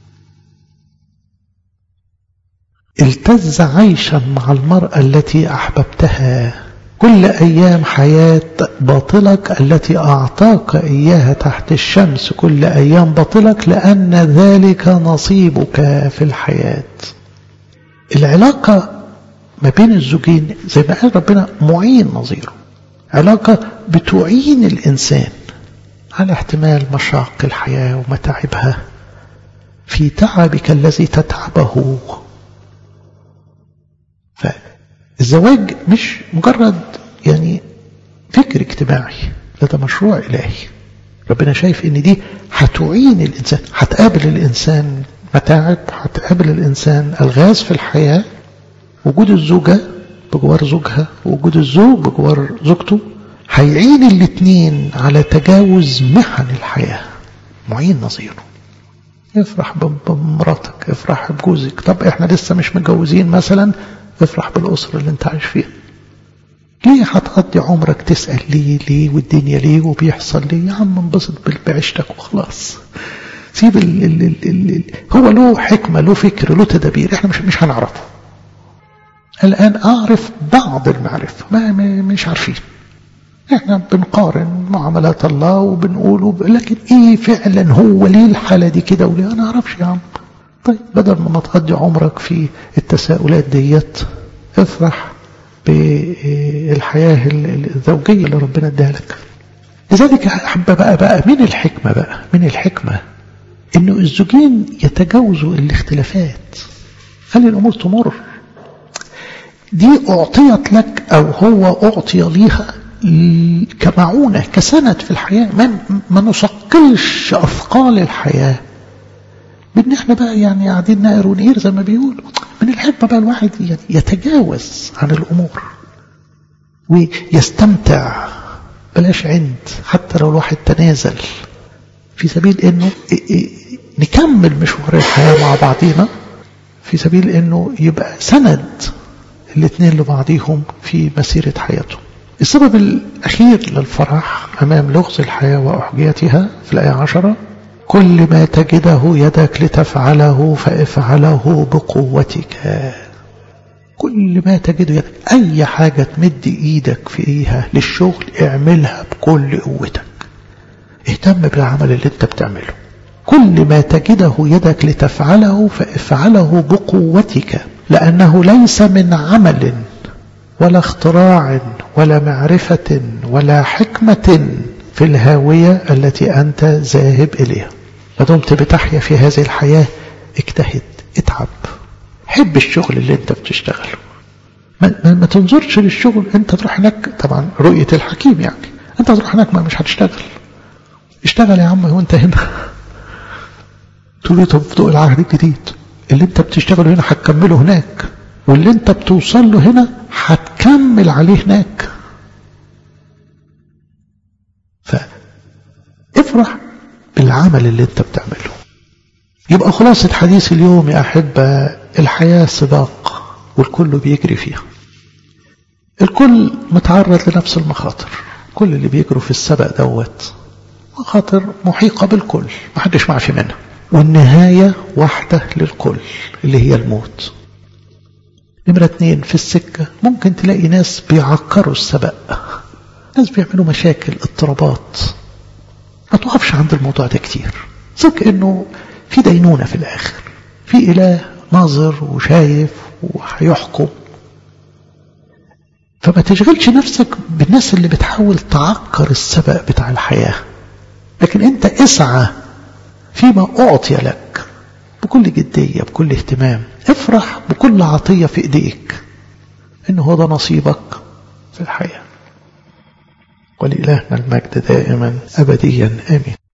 التز عيشا مع المرأة التي أحببتها كل أيام حياة باطلك التي أعطاك إياها تحت الشمس كل أيام باطلك لأن ذلك نصيبك في الحياة العلاقة ما بين الزوجين زي ما قال ربنا معين نظيره علاقة بتعين الإنسان على احتمال مشاق الحياة ومتاعبها في تعبك الذي تتعبه فالزواج مش مجرد يعني فكر اجتماعي ده مشروع إلهي ربنا شايف ان دي هتعين الإنسان هتقابل الإنسان متاعب هتقابل الإنسان الغاز في الحياة وجود الزوجة بجوار زوجها ووجود الزوج بجوار زوجته هيعين الاثنين على تجاوز محن الحياة معين نظيره افرح بمراتك افرح بجوزك طب احنا لسه مش متجوزين مثلا افرح بالأسرة اللي انت عايش فيها ليه هتقضي عمرك تسأل ليه ليه والدنيا ليه وبيحصل ليه يا عم انبسط بعيشتك وخلاص سيب ال ال ال ال ال هو له حكمة له فكر له تدابير احنا مش مش هنعرفه الآن أعرف بعض المعرفة ما مش عارفين احنا بنقارن معاملات الله وبنقول لكن ايه فعلا هو ليه الحالة دي كده وليه انا اعرفش يا عم طيب بدل ما تقضي عمرك في التساؤلات ديت افرح بالحياة الزوجية اللي ربنا اداها لك لذلك أحب بقى بقى من الحكمة بقى من الحكمة انه الزوجين يتجاوزوا الاختلافات خلي الامور تمر دي اعطيت لك او هو اعطي ليها كمعونة كسند في الحياة ما, ما نثقلش أثقال الحياة بان احنا بقى يعني قاعدين نقر ونقير زي ما بيقولوا من الحكمة بقى الواحد يعني يتجاوز عن الأمور ويستمتع بلاش عند حتى لو الواحد تنازل في سبيل انه نكمل مشوار الحياة مع بعضينا في سبيل انه يبقى سند الاثنين لبعضهم في مسيرة حياتهم السبب الأخير للفرح أمام لغز الحياة وأحجيتها في الآية عشرة كل ما تجده يدك لتفعله فافعله بقوتك كل ما تجده يدك أي حاجة تمد إيدك فيها للشغل اعملها بكل قوتك اهتم بالعمل اللي انت بتعمله كل ما تجده يدك لتفعله فافعله بقوتك لأنه ليس من عمل ولا اختراع ولا معرفة ولا حكمة في الهاوية التي أنت ذاهب إليها ما دمت بتحيا في هذه الحياة اجتهد اتعب حب الشغل اللي انت بتشتغله ما, ما, ما تنظرش للشغل انت تروح هناك طبعا رؤية الحكيم يعني انت تروح هناك ما مش هتشتغل اشتغل يا عم وانت هنا تقول لي طب في ضوء العهد الجديد اللي انت بتشتغله هنا هتكمله هناك واللي انت بتوصل له هنا هتكمل عليه هناك فافرح بالعمل اللي انت بتعمله يبقى خلاصة حديث اليوم يا أحبة الحياة سباق والكل بيجري فيها الكل متعرض لنفس المخاطر كل اللي بيجروا في السبق دوت مخاطر محيقة بالكل محدش معفي منها والنهاية واحدة للكل اللي هي الموت نمرة اتنين في السكة ممكن تلاقي ناس بيعكروا السبق ناس بيعملوا مشاكل اضطرابات ما توقفش عند الموضوع ده كتير صدق انه في دينونة في الاخر في اله ناظر وشايف وهيحكم فما تشغلش نفسك بالناس اللي بتحاول تعكر السبق بتاع الحياة لكن انت اسعى فيما أعطي لك بكل جدية بكل اهتمام افرح بكل عطية في ايديك ان هو ده نصيبك في الحياة ولإلهنا المجد دائما أبديا آمين